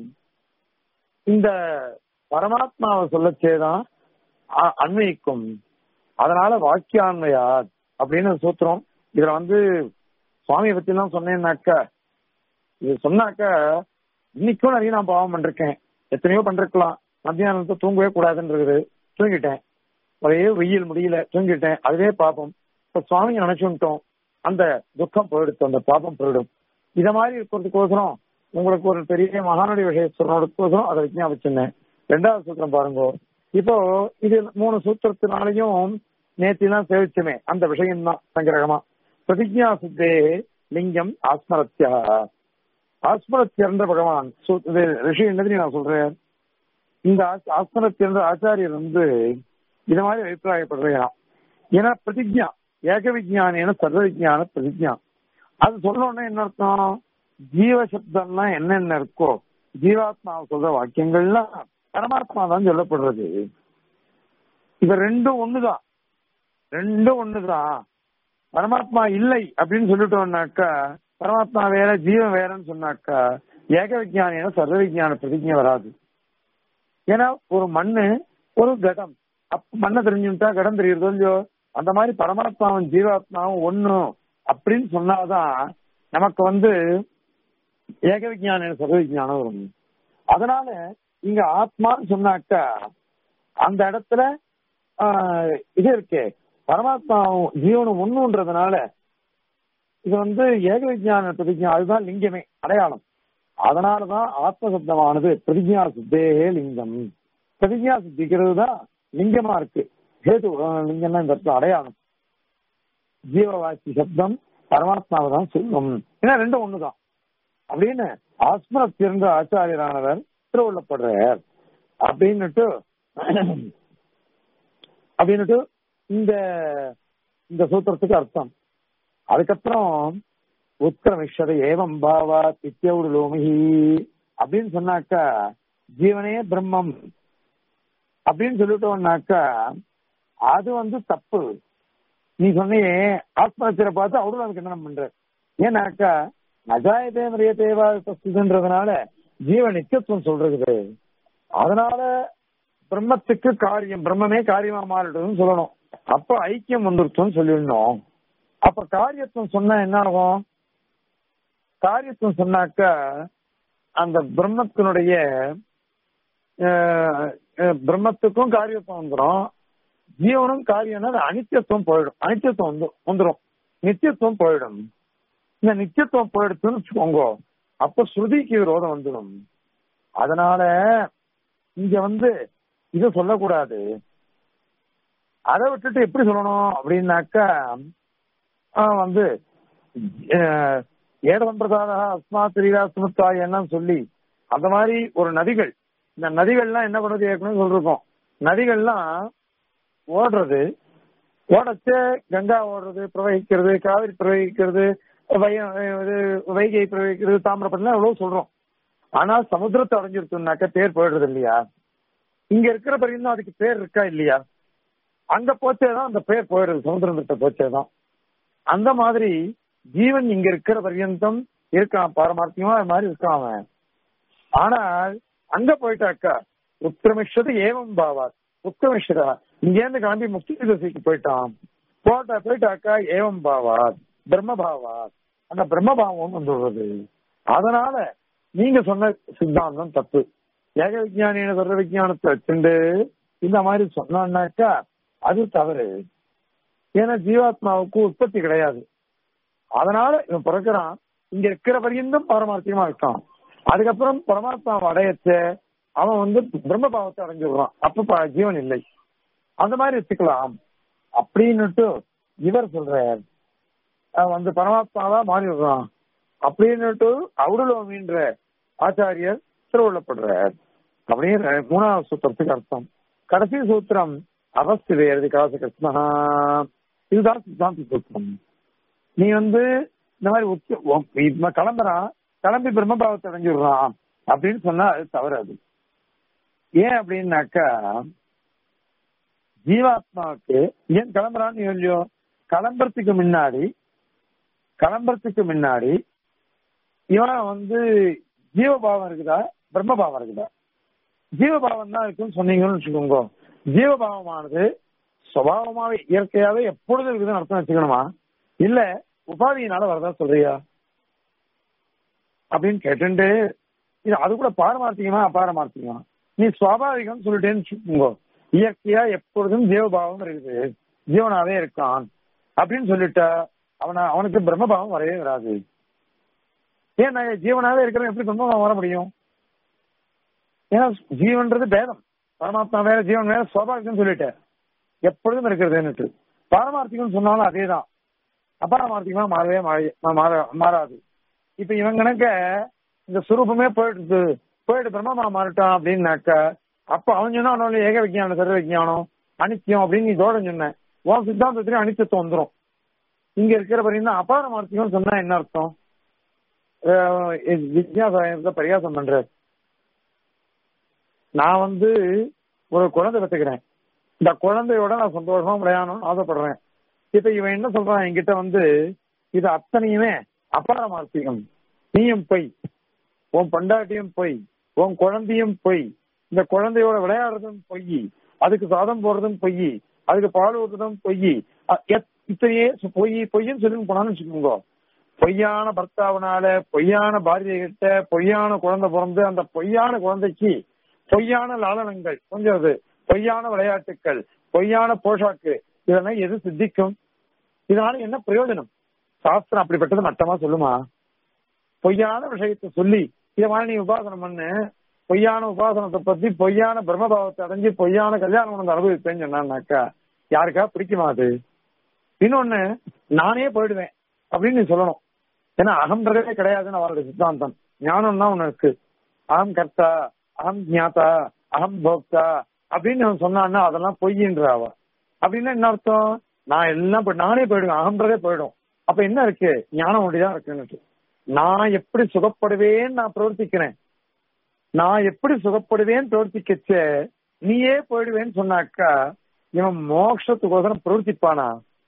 இந்த பரமாத்மாவை சொல்லச்சேதான் அ- அன்வயிக்கும் அதனால வாக்கியான்மையார் அப்படின்னு ஒரு சூத்திரம் இதுல வந்து சுவாமியை பத்தி எல்லாம் சொன்னேன்னாக்க இது சொன்னாக்க இன்னைக்கும் நிறைய நான் பாவம் பண்ணிருக்கேன் எத்தனையோ பண்ணிருக்கலாம் மத்தியானத்தை தூங்கவே கூடாதுன்றது தூங்கிட்டேன் ஒரே வெயில் முடியல தூங்கிட்டேன் அதுவே பாப்பம் இப்ப சுவாமியை நினைச்சுட்டோம் அந்த துக்கம் போயிடுத்து அந்த பாப்பம் போயிடும் இத மாதிரி இருக்கிறதுக்கோசரம் உங்களுக்கு ஒரு பெரிய மகானுடைய விஷயம் சொல்றதுக்கோசரம் அதை விஞ்ஞாபிச்சிருந்தேன் ரெண்டாவது சூத்திரம் பாருங்க இப்போ இது மூணு சூத்திரத்தினாலையும் நேத்திலாம் சேவிச்சுமே அந்த விஷயம் தான் சங்கிரகமா பிரதிஜா சித்தே லிங்கம் ஆஸ்மரத்தியா ஆஸ்மரத்தியர்ன்ற பகவான் சு- இது ரிஷி என்னது நான் சொல்றேன் இந்த ஆஸ்- ஆஸ்மரத்தியர்ன்ற ஆச்சாரியர் வந்து இது மாதிரி அபிப்பிராயப்படுறேன் ஏன்னா பிரதிஜா ஏக விஜயானின சர்வ விஜயான பிரதிஜா அது சொல்லணும்னா என்ன அர்த்தம் ஜீவ சப்தம்லாம் என்னென்ன இருக்கோ ஜீவாத்மாவை சொல்ற வாக்கியங்கள்லாம் பரமாத்மா தான் சொல்லப்படுறது இது ரெண்டும் ஒண்ணுதான் ரெண்டும் ஒண்ணுதான் பரமாத்மா இல்லை அப்படின்னு சொல்லிட்டோம்னாக்கா பரமாத்மா வேற ஜீவன் வேறன்னு சொன்னாக்கா ஏக விஜயானின சர்வ விஜயான பிரதிஜை வராது ஏன்னா ஒரு மண்ணு ஒரு கடம் அப்ப மண்ணை தெரிஞ்சுட்டா கடம் தெரியுறதோ இல்லையோ அந்த மாதிரி பரமாத்மாவும் ஜீவாத்மாவும் ஒண்ணும் அப்படின்னு சொன்னாதான் நமக்கு வந்து ஏக விஜயான சர்வ விஜயானம் வரும் அதனால இங்க ஆத்மான்னு சொன்னாக்கா அந்த இடத்துல ஆஹ், இது இருக்கே பரமாத்மாவும் ஜீவனும் ஒண்ணுன்றதுனால இது வந்து ஏக விஜயான பிரதிஜா அதுதான் லிங்கமே அடையாளம் அதனாலதான் ஆத்மசப்தமானது பிரதிஜா சித்தேகே லிங்கம் பிரதிஜா சித்திக்கிறது தான் லிங்கமா இருக்கு ஹேது அஹ், லிங்கம்னா இந்த இடத்துல அடையாளம் ஜீவவாசி சப்தம் பரமாத்மாவை தான் சொல்லும் ஏன்னா ரெண்டும் ஒண்ணுதான் அப்படின்னு ஆஸ்மரத்திருந்த ஆச்சாரியரானவர் திருவள்ளப்படுறார் அப்படின்னுட்டு அப்படின்னுட்டு இந்த இந்த சூத்திரத்துக்கு அர்த்தம் அதுக்கப்புறம் உத்கிரமிஷத ஏவம் பாவா தித்யவுடு லோமிஹி அப்படின்னு சொன்னாக்கா ஜீவனே பிரம்மம் அப்படின்னு சொல்லிட்டோம்னாக்கா அது வந்து தப்பு நீ சொன்னியே ஆத்மஹத்தியரை பார்த்து அவரும் அதுக்கு என்ன பண்ற ஏன்னாக்கா நஜாயதே மரியதேவா பஸ்துன்றதுனால ஜீவ நித்தியத்துவம் சொல்றது அதனால பிரம்மத்துக்கு காரியம் பிரம்மமே காரியமா மாறிடுதுன்னு சொல்லணும் அப்ப ஐக்கியம் வந்துருச்சுன்னு சொல்லிடணும் அப்ப காரியத்துவம் சொன்னா என்ன ஆகும் காரியத்துவம் சொன்னாக்கா அந்த பிரம்மத்தினுடைய அஹ், அஹ், பிரம்மத்துக்கும் காரியத்துவம் வந்துடும் ஜீவனும் காரியம்னா அது அனித்தியத்துவம் போயிடும் அனித்தியத்துவம் வந்து வந்துடும் நித்தியத்துவம் போயிடும் இந்த நித்தியத்துவம் போயிடுச்சுன்னு வச்சுக்கோங்க அப்ப ஸ்ருதிக்கு விரோதம் வந்துடும் அதனால இங்க வந்து இதை சொல்லக்கூடாது அதை விட்டுட்டு எப்படி சொல்லணும் அப்படின்னாக்கா ஆஹ் வந்து அஹ், ஏட சம்பிரதாய அஸ்மாத் திரியா சுமுத்தாய் என்னன்னு சொல்லி அந்த மாதிரி ஒரு நதிகள் இந்த நதிகள்லாம் என்ன பண்ணுறது ஏற்கனவே சொல்லிருக்கோம் நதிகள்லாம் ஓடுறது ஓடச்ச கங்கா ஓடுறது பிரவகிக்கிறது காவிரி பிரவகிக்கிறது வை- இது வைகை பிரவகிக்கிறது தாமிரபரணி எவ்வளவு சொல்றோம் ஆனா சமுத்திரத்தை அடைஞ்சிருச்சோம்னாக்க பேர் போயிடுறது இல்லையா இங்க இருக்கிற பரியந்தம் அதுக்கு பேர் இருக்கா இல்லையா அங்க போச்சேதான் அந்த பேர் போயிடுது சமுத்திரத்தை போச்சேதான் அந்த மாதிரி ஜீவன் இங்க இருக்கிற பரியந்தம் இருக்கான் பாரமார்த்தியமா அது மாதிரி இருக்கான் அவன் ஆனால் அங்க போயிட்டாக்கா உத்திரமிஷது ஏவம் பாவார் உத்திரமிஷதா இங்க இருந்து கிளம்பி முக்தி தசைக்கு போயிட்டான் போட்டா போயிட்டாக்கா ஏவம் பாவார் பிரம்மபாவார் அந்த பிரம்மபாவம் வந்துடுறது அதனால நீங்க சொன்ன சித்தாந்தம் தப்பு ஏக விஜயானின சர்வ விஜயானத்தை வச்சுண்டு இந்த மாதிரி சொன்னான்னாக்கா அது தவறு ஏன்னா ஜீவாத்மாவுக்கு உற்பத்தி கிடையாது அதனால இவன் பிறக்கிறான் இங்க இருக்கிற பரியந்தம் பாரமார்த்தியமா இருக்கான் அதுக்கப்புறம் பரமாத்மாவை அடையச்ச அவன் வந்து பிரம்மபாவத்தை அடைஞ்சிடுறான் அப்ப ப- ஜீவன் இல்லை அந்த மாதிரி வச்சுக்கலாம் அப்படின்னுட்டு இவர் சொல்றார் அவன் வந்து பரமாத்மாவா மாறிடுறான் அப்படின்னுட்டு அவுடலோமின்ற ஆச்சாரியர் திருவள்ளப்படுறார் அப்படிங்கிற மூணாவது சூத்திரத்துக்கு அர்த்தம் கடைசி சூத்திரம் அவஸ்திதை எழுதி காசு கிருஷ்ணா இதுதான் சித்தாந்த சூத்திரம் நீ வந்து இந்த மாதிரி உச்ச- உ- இவன் கிளம்புறான் கிளம்பி பிரம்மபாவத்தை அடைஞ்சிடுறான் அப்படின்னு சொன்னா அது தவறு அது ஏன் அப்படின்னாக்கா ஜீவாத்மாவுக்கு ஏன் கிளம்புறான்னு இல்லையோ கிளம்புறதுக்கு முன்னாடி கிளம்புறதுக்கு முன்னாடி இவன் வந்து ஜீவபாவம் இருக்குதா பிரம்மபாவம் இருக்குதா ஜீவபாவம் தான் இருக்குன்னு சொன்னீங்கன்னு வச்சுக்கோங்க ஜீவபாவமானது சுபாவமாவே இயற்கையாவே எப்பொழுதும் இருக்குதுன்னு அர்த்தம் வச்சுக்கணுமா இல்ல உபாதியினால வரதா சொல்றியா அப்படின்னு கேட்டுண்டு இது அது கூட பாரமார்த்திகமா அபாரமார்த்திகமா நீ சுவாபாவிகம் சொல்லிட்டேன்னு வச்சுக்கோங்க இயற்கையா எப்பொழுதும் ஜீவபாவம் இருக்குது ஜீவனாவே இருக்கான் அப்படின்னு சொல்லிட்டா அவன அவனுக்கு பிரம்மபாவம் வரவே வராது ஏன் நான் ஜீவனாவே இருக்கிறவன் எப்படி பிரம்மபாவம் வர முடியும் ஏன்னா ஜீவன்றது பேதம் பரமாத்மா வேற ஜீவன் வேற சுவாபாவிகம் சொல்லிட்டேன் எப்பொழுதும் இருக்கிறதுன்னுட்டு பாரமார்த்திகம் சொன்னாலும் அதேதான் அபாரமார்த்திகமா மாறவே மாறி- மாற- மாறாது இப்ப இவன் கணக்க இந்த சுரூபமே போயிடுது போயிட்டு பிரம்மமா மாறிட்டான் அப்படின்னாக்க அப்ப அவன் சொன்னா அவனால ஏக விஞ்ஞானம் சர்வ விஞ்ஞானம் அனித்தியம் அப்படின்னு நீ தோட சொன்ன உன் சித்தாந்தத்திலே அனித்தியத்துவம் வந்துரும் இங்க இருக்கிற வரையும் அபாரமார்த்தியம் சொன்னா என்ன அர்த்தம் அஹ் இது வித்யாசாயத்தை பரியாசம் பண்ற நான் வந்து ஒரு குழந்தை பெற்றுக்கிறேன் இந்த குழந்தையோட நான் சந்தோஷமா விளையாடணும்னு ஆசைப்படுறேன் இப்ப இவன் என்ன சொல்றான் என்கிட்ட வந்து இது அத்தனையுமே அபாரமார்த்திகம் நீயும் பொய் உன் பண்டாட்டியும் பொய் உன் குழந்தையும் பொய் இந்த குழந்தையோட விளையாடுறதும் பொய் அதுக்கு சாதம் போடுறதும் பொய் அதுக்கு பால் ஊற்றுறதும் பொய் அ- எத்- இத்தனையே சு- பொய் பொய்ன்னு சொல்லி போனான்னு வச்சுக்கோங்க பொய்யான பர்த்தாவனால பொய்யான பாரதிய கிட்ட பொய்யான குழந்தை பிறந்து அந்த பொய்யான குழந்தைக்கு பொய்யான லாலனங்கள் கொஞ்சம் அது பொய்யான விளையாட்டுக்கள் பொய்யான போஷாக்கு இதெல்லாம் எது சித்திக்கும் இதனால என்ன பிரயோஜனம் சாஸ்திரம் அப்படிப்பட்டது மட்டமா சொல்லுமா பொய்யான விஷயத்தை சொல்லி இதை மாதிரி நீ உபாசனம் பண்ணு பொய்யான உபாசனத்தை பத்தி பொய்யான பிரம்மபாவத்தை அடைஞ்சு பொய்யான கல்யாணம் உனக்கு அனுபவிப்பேன்னு சொன்னான்னாக்கா யாருக்கா பிடிக்குமா அது இன்னொன்னு நானே போயிடுவேன் அப்படின்னு நீ சொல்லணும் ஏன்னா அகம்ன்றதே கிடையாதுன்னு அவருடைய சித்தாந்தம் ஞானம் தான் ஒண்ணு இருக்கு அகம் கர்த்தா அகம் ஞாத்தா அகம் போக்தா அப்படின்னு அவன் சொன்னான்னா அதெல்லாம் பொய்யின்ற அவ அப்படின்னா என்ன அர்த்தம் நான் எல்லாம் போய் நானே போயிடுவேன் அகம்ன்றதே போயிடும் அப்ப என்ன இருக்கு ஞானம் ஒண்டிதான் இருக்குன்னு நான் எப்படி சுகப்படுவேன்னு நான் பிரவர்த்திக்கிறேன் நான் எப்படி சுகப்படுவேன்னு பிரவர்த்திக்கச்ச நீயே போயிடுவேன்னு சொன்னாக்கா இவன் மோட்சத்துக்கோசரம் பிரவர்த்திப்பானா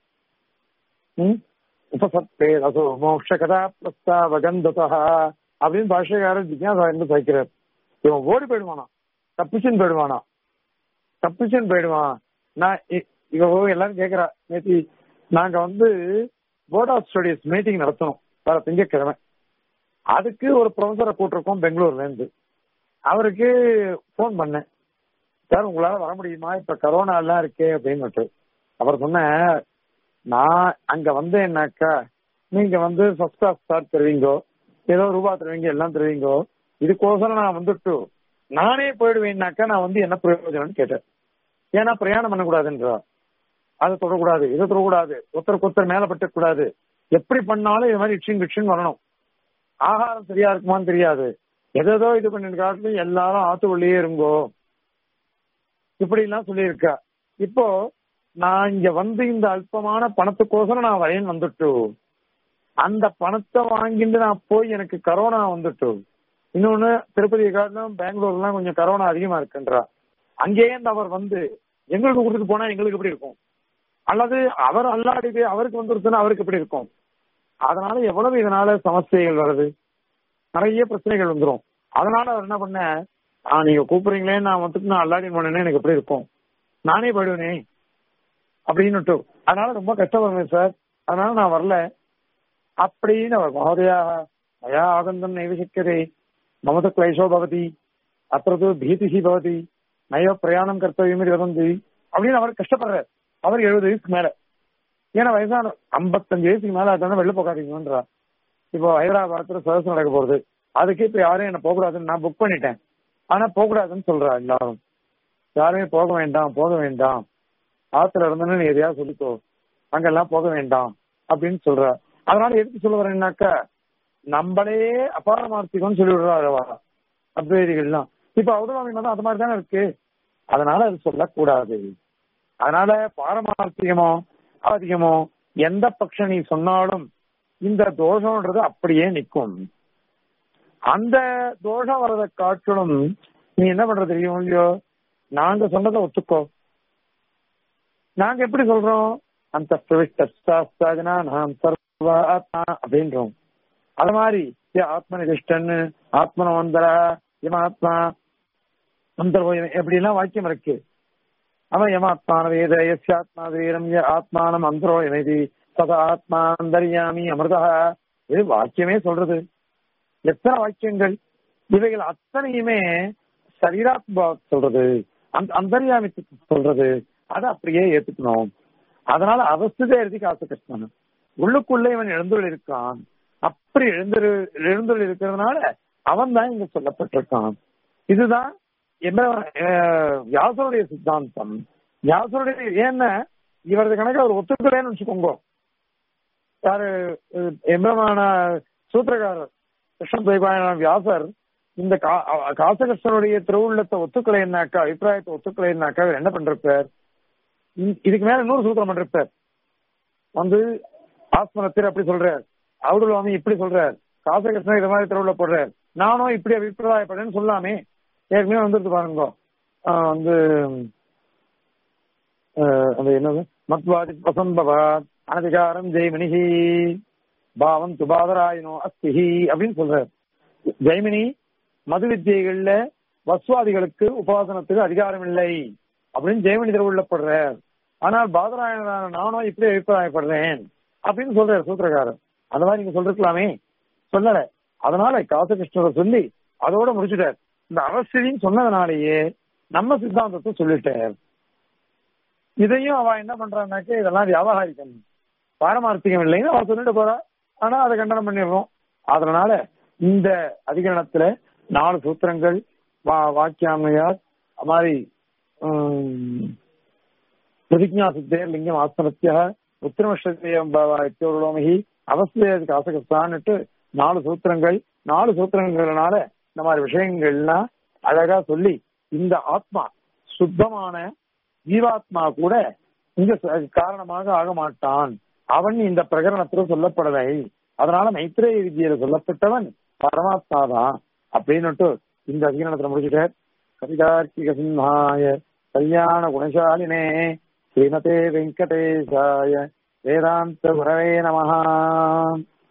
ம்? உபசத்தே அசோ மோட்ச கதா பிரஸ்தாவ கந்ததா அப்படின்னு பாஷகாரர் ஜிக்யாசா இருந்து சைக்கிறார் இவன் ஓடி போயிடுவானா தப்பிச்சுன்னு போயிடுவானா தப்பிச்சுன்னு போயிடுவான் நான் இ- இவ எல்லாரும் கேக்குறா நேத்தி நாங்க வந்து போர்ட் ஆஃப் ஸ்டடீஸ் மீட்டிங் நடத்தணும் வர திங்கட்கிழமை அதுக்கு ஒரு ப்ரொஃபஸரை கூட்டிருக்கோம் பெங்களூர்ல இருந்து அவருக்கு ஃபோன் பண்ணேன் சார் உங்களால வர முடியுமா இப்ப கரோனா எல்லாம் இருக்கே அப்படின்னு அவர் சொன்ன நான் அங்க வந்தேன்னாக்கா நீங்க வந்து ஃபர்ஸ்ட் கிளாஸ் சார் தருவீங்கோ ஏதோ ரூபா தருவீங்க எல்லாம் தருவீங்கோ இதுக்கோசரம் நான் வந்துட்டு நானே போயிடுவேன்னாக்கா நான் வந்து என்ன பிரயோஜனம்னு கேட்டேன் ஏன்னா பிரயாணம் பண்ணக்கூடாதுன்றா அதை தொடக்கூடாது இதை தொடக்கூடாது ஒருத்தருக்கு ஒருத்தர் மேல பட்டக்கூடாது எப்படி பண்ணாலும் இது மாதிரி இட்சிங் கிட்சிங் வரணும் ஆகாரம் சரியா இருக்குமான்னு தெரியாது எதோ இது பண்ணிட்டு காட்டிலும் எல்லாரும் ஆத்துக்குள்ளேயே இருங்கோ இப்படி எல்லாம் சொல்லியிருக்கா இப்போ நான் இங்க வந்து இந்த அல்பமான பணத்துக்கோசரம் நான் வரேன் வந்துட்டு அந்த பணத்தை வாங்கிட்டு நான் போய் எனக்கு கரோனா வந்துட்டு இன்னொன்னு திருப்பதி காட்டிலும் பெங்களூர்லாம் கொஞ்சம் கரோனா அதிகமா இருக்குன்றா அங்கேயே இந்த அவர் வந்து எங்களுக்கு கொடுத்துட்டு போனா எங்களுக்கு எப்படி இருக்கும் அல்லது அவர் அல்லாடி போய் அவருக்கு வந்துருச்சுன்னா அவருக்கு எப்படி இருக்கும் அதனால எவ்வளவு இதனால சமஸ்தைகள் வருது நிறைய பிரச்சனைகள் வந்துடும் அதனால அவர் என்ன பண்ண ஆ நீங்க கூப்பிடுறீங்களே நான் வந்துட்டு நான் அல்லாடின் பண்ணேன்னு எனக்கு எப்படி இருக்கும் நானே போயிடுவேனே அப்படின்னு அதனால ரொம்ப கஷ்டப்படுவேன் சார் அதனால நான் வரல அப்படின்னு அவர் மகோதயா மயா ஆகந்தம் நைவசிக்கதே மமத கிளைஷோ பவதி அத்தது பீதிஹி பவதி நயோ பிரயாணம் கர்த்தவியம் வதந்தி அப்படின்னு அவர் கஷ்டப்படுறார் அவர் எழுபது வயசுக்கு மேல ஏன்னா வயசான ஐம்பத்தஞ்சு வயசுக்கு மேல அதனால வெளில போகாதீங்கன்றா இப்போ ஹைதராபாத்ல சதஸ் நடக்க போகுது அதுக்கு இப்ப யாரும் என்ன போகக்கூடாதுன்னு நான் புக் பண்ணிட்டேன் ஆனா போகக்கூடாதுன்னு சொல்றா எல்லாரும் யாருமே போக வேண்டாம் போக வேண்டாம் ஆத்துல இருந்தேன்னு நீ எதையாவது சொல்லிக்கோ அங்கெல்லாம் போக வேண்டாம் அப்படின்னு சொல்ற அதனால எதுக்கு சொல்ல வரேன்னாக்கா நம்மளே அபாரமார்த்திகம்னு சொல்லி விடுறாருவா அத்வைதிகள்லாம் இப்ப அவுடவாமியம் தான் அது மாதிரி தானே இருக்கு அதனால அது சொல்லக்கூடாது அதனால பாரமார்த்திகமோ அதிகமோ எந்த பட்சம் நீ சொன்னாலும் இந்த தோஷம்ன்றது அப்படியே நிற்கும் அந்த தோஷம் வரதை காட்டிலும் நீ என்ன பண்ற தெரியும் இல்லையோ நாங்க சொன்னதை ஒத்துக்கோ நாங்க எப்படி சொல்றோம் அந்த பிரவிஷ்டா நாம் சர்வ ஆத்மா அப்படின்றோம் அது மாதிரி ஆத்மனிதிஷ்டன் ஆத்மனவந்தர யமாத்மா அந்தர்வயம் எப்படி எல்லாம் வாக்கியம் இருக்கு அவன் யமாத்மான வேத எஸ்யாத்மா வீரம் ய ஆத்மானம் அந்தரோ எமைதி சத ஆத்மா அந்தரியாமி அமிர்தா இது வாக்கியமே சொல்றது எத்தனை வாக்கியங்கள் இவைகள் அத்தனையுமே சரீராத்மா சொல்றது அந்த அந்தரியாமித்துக்கு சொல்றது அதை அப்படியே ஏத்துக்கணும் அதனால அவஸ்தித எழுதி காசு கிருஷ்ணன் உள்ளுக்குள்ளே இவன் எழுந்துள்ள இருக்கான் அப்படி எழுந்து எழுந்துள்ள இருக்கிறதுனால அவன் தான் இங்க சொல்லப்பட்டிருக்கான் இதுதான் வியாசருடைய சித்தாந்தம் வியாசருடைய ஏன்னா இவரது கணக்கு அவர் ஒத்துக்கலன்னு வச்சுக்கோங்க யாரு எம்பரமான சூத்திரகாரர் கிருஷ்ணன் துவைபாயன வியாசர் இந்த காசகிருஷ்ணனுடைய திருவுள்ளத்தை ஒத்துக்கலைன்னாக்கா அபிப்பிராயத்தை ஒத்துக்கலைன்னாக்கா அவர் என்ன பண்றார் இதுக்கு மேல இன்னொரு சூத்திரம் பண்றார் வந்து ஆஸ்மனத்திர் அப்படி சொல்றார் அவுடுலாமி இப்படி சொல்றார் காசகிருஷ்ணன் இது மாதிரி திருவுள்ள போடுறார் நானும் இப்படி அபிப்பிராயப்படுறேன்னு சொல்லாமே ஏற்கனவே வந்துருக்கு பாருங்க வந்து அந்த என்னது மத்வாதி பசம்பவாத் அனதிகாரம் ஜெய்மணிஹி பாவம் துபாதராயனோ அஸ்திஹி அப்படின்னு சொல்றார் ஜெய்மினி மது வித்தியைகள்ல வஸ்வாதிகளுக்கு உபாசனத்துக்கு அதிகாரம் இல்லை அப்படின்னு ஜெய்மனி திருவுள்ளப்படுறார் ஆனால் பாதராயணரான நானும் இப்படி அபிப்பிராயப்படுறேன் அப்படின்னு சொல்றாரு சூத்திரக்காரர் அந்த மாதிரி நீங்க சொல்லிருக்கலாமே சொல்லல அதனால காசகிருஷ்ணரை சொல்லி அதோட முடிச்சுட்டார் இந்த அவசியம் சொன்னதுனாலேயே நம்ம சித்தாந்தத்தை சொல்லிட்டார் இதையும் அவ என்ன பண்றான்னாக்க இதெல்லாம் வியாபாரிக்கம் பாரமார்த்திகம் இல்லைன்னு அவ சொல்லிட்டு போறா ஆனா அதை கண்டனம் பண்ணிடுறோம் அதனால இந்த அதிகரணத்துல நாலு சூத்திரங்கள் வா வாக்கியாமையார் மாதிரி பிரதிஜா சித்தேர் லிங்கம் ஆஸ்மரத்திய உத்திரமஷோமி அவசிய காசகஸ்தான்னுட்டு நாலு சூத்திரங்கள் நாலு சூத்திரங்கள்னால இந்த மாதிரி விஷயங்கள்லாம் அழகா சொல்லி இந்த ஆத்மா சுத்தமான ஜீவாத்மா கூட இங்க காரணமாக ஆக மாட்டான் அவன் இந்த பிரகரணத்துல சொல்லப்படலை அதனால மைத்ரேய வித்தியில சொல்லப்பட்டவன் பரமாத்மா தான் அப்படின்னுட்டு இந்த அதிகரணத்துல முடிச்சுட்டார் கவிதார்க்கிக சிம்ஹாய கல்யாண குணசாலினே ஸ்ரீமதே வெங்கடேசாய வேதாந்த குரவே நமஹா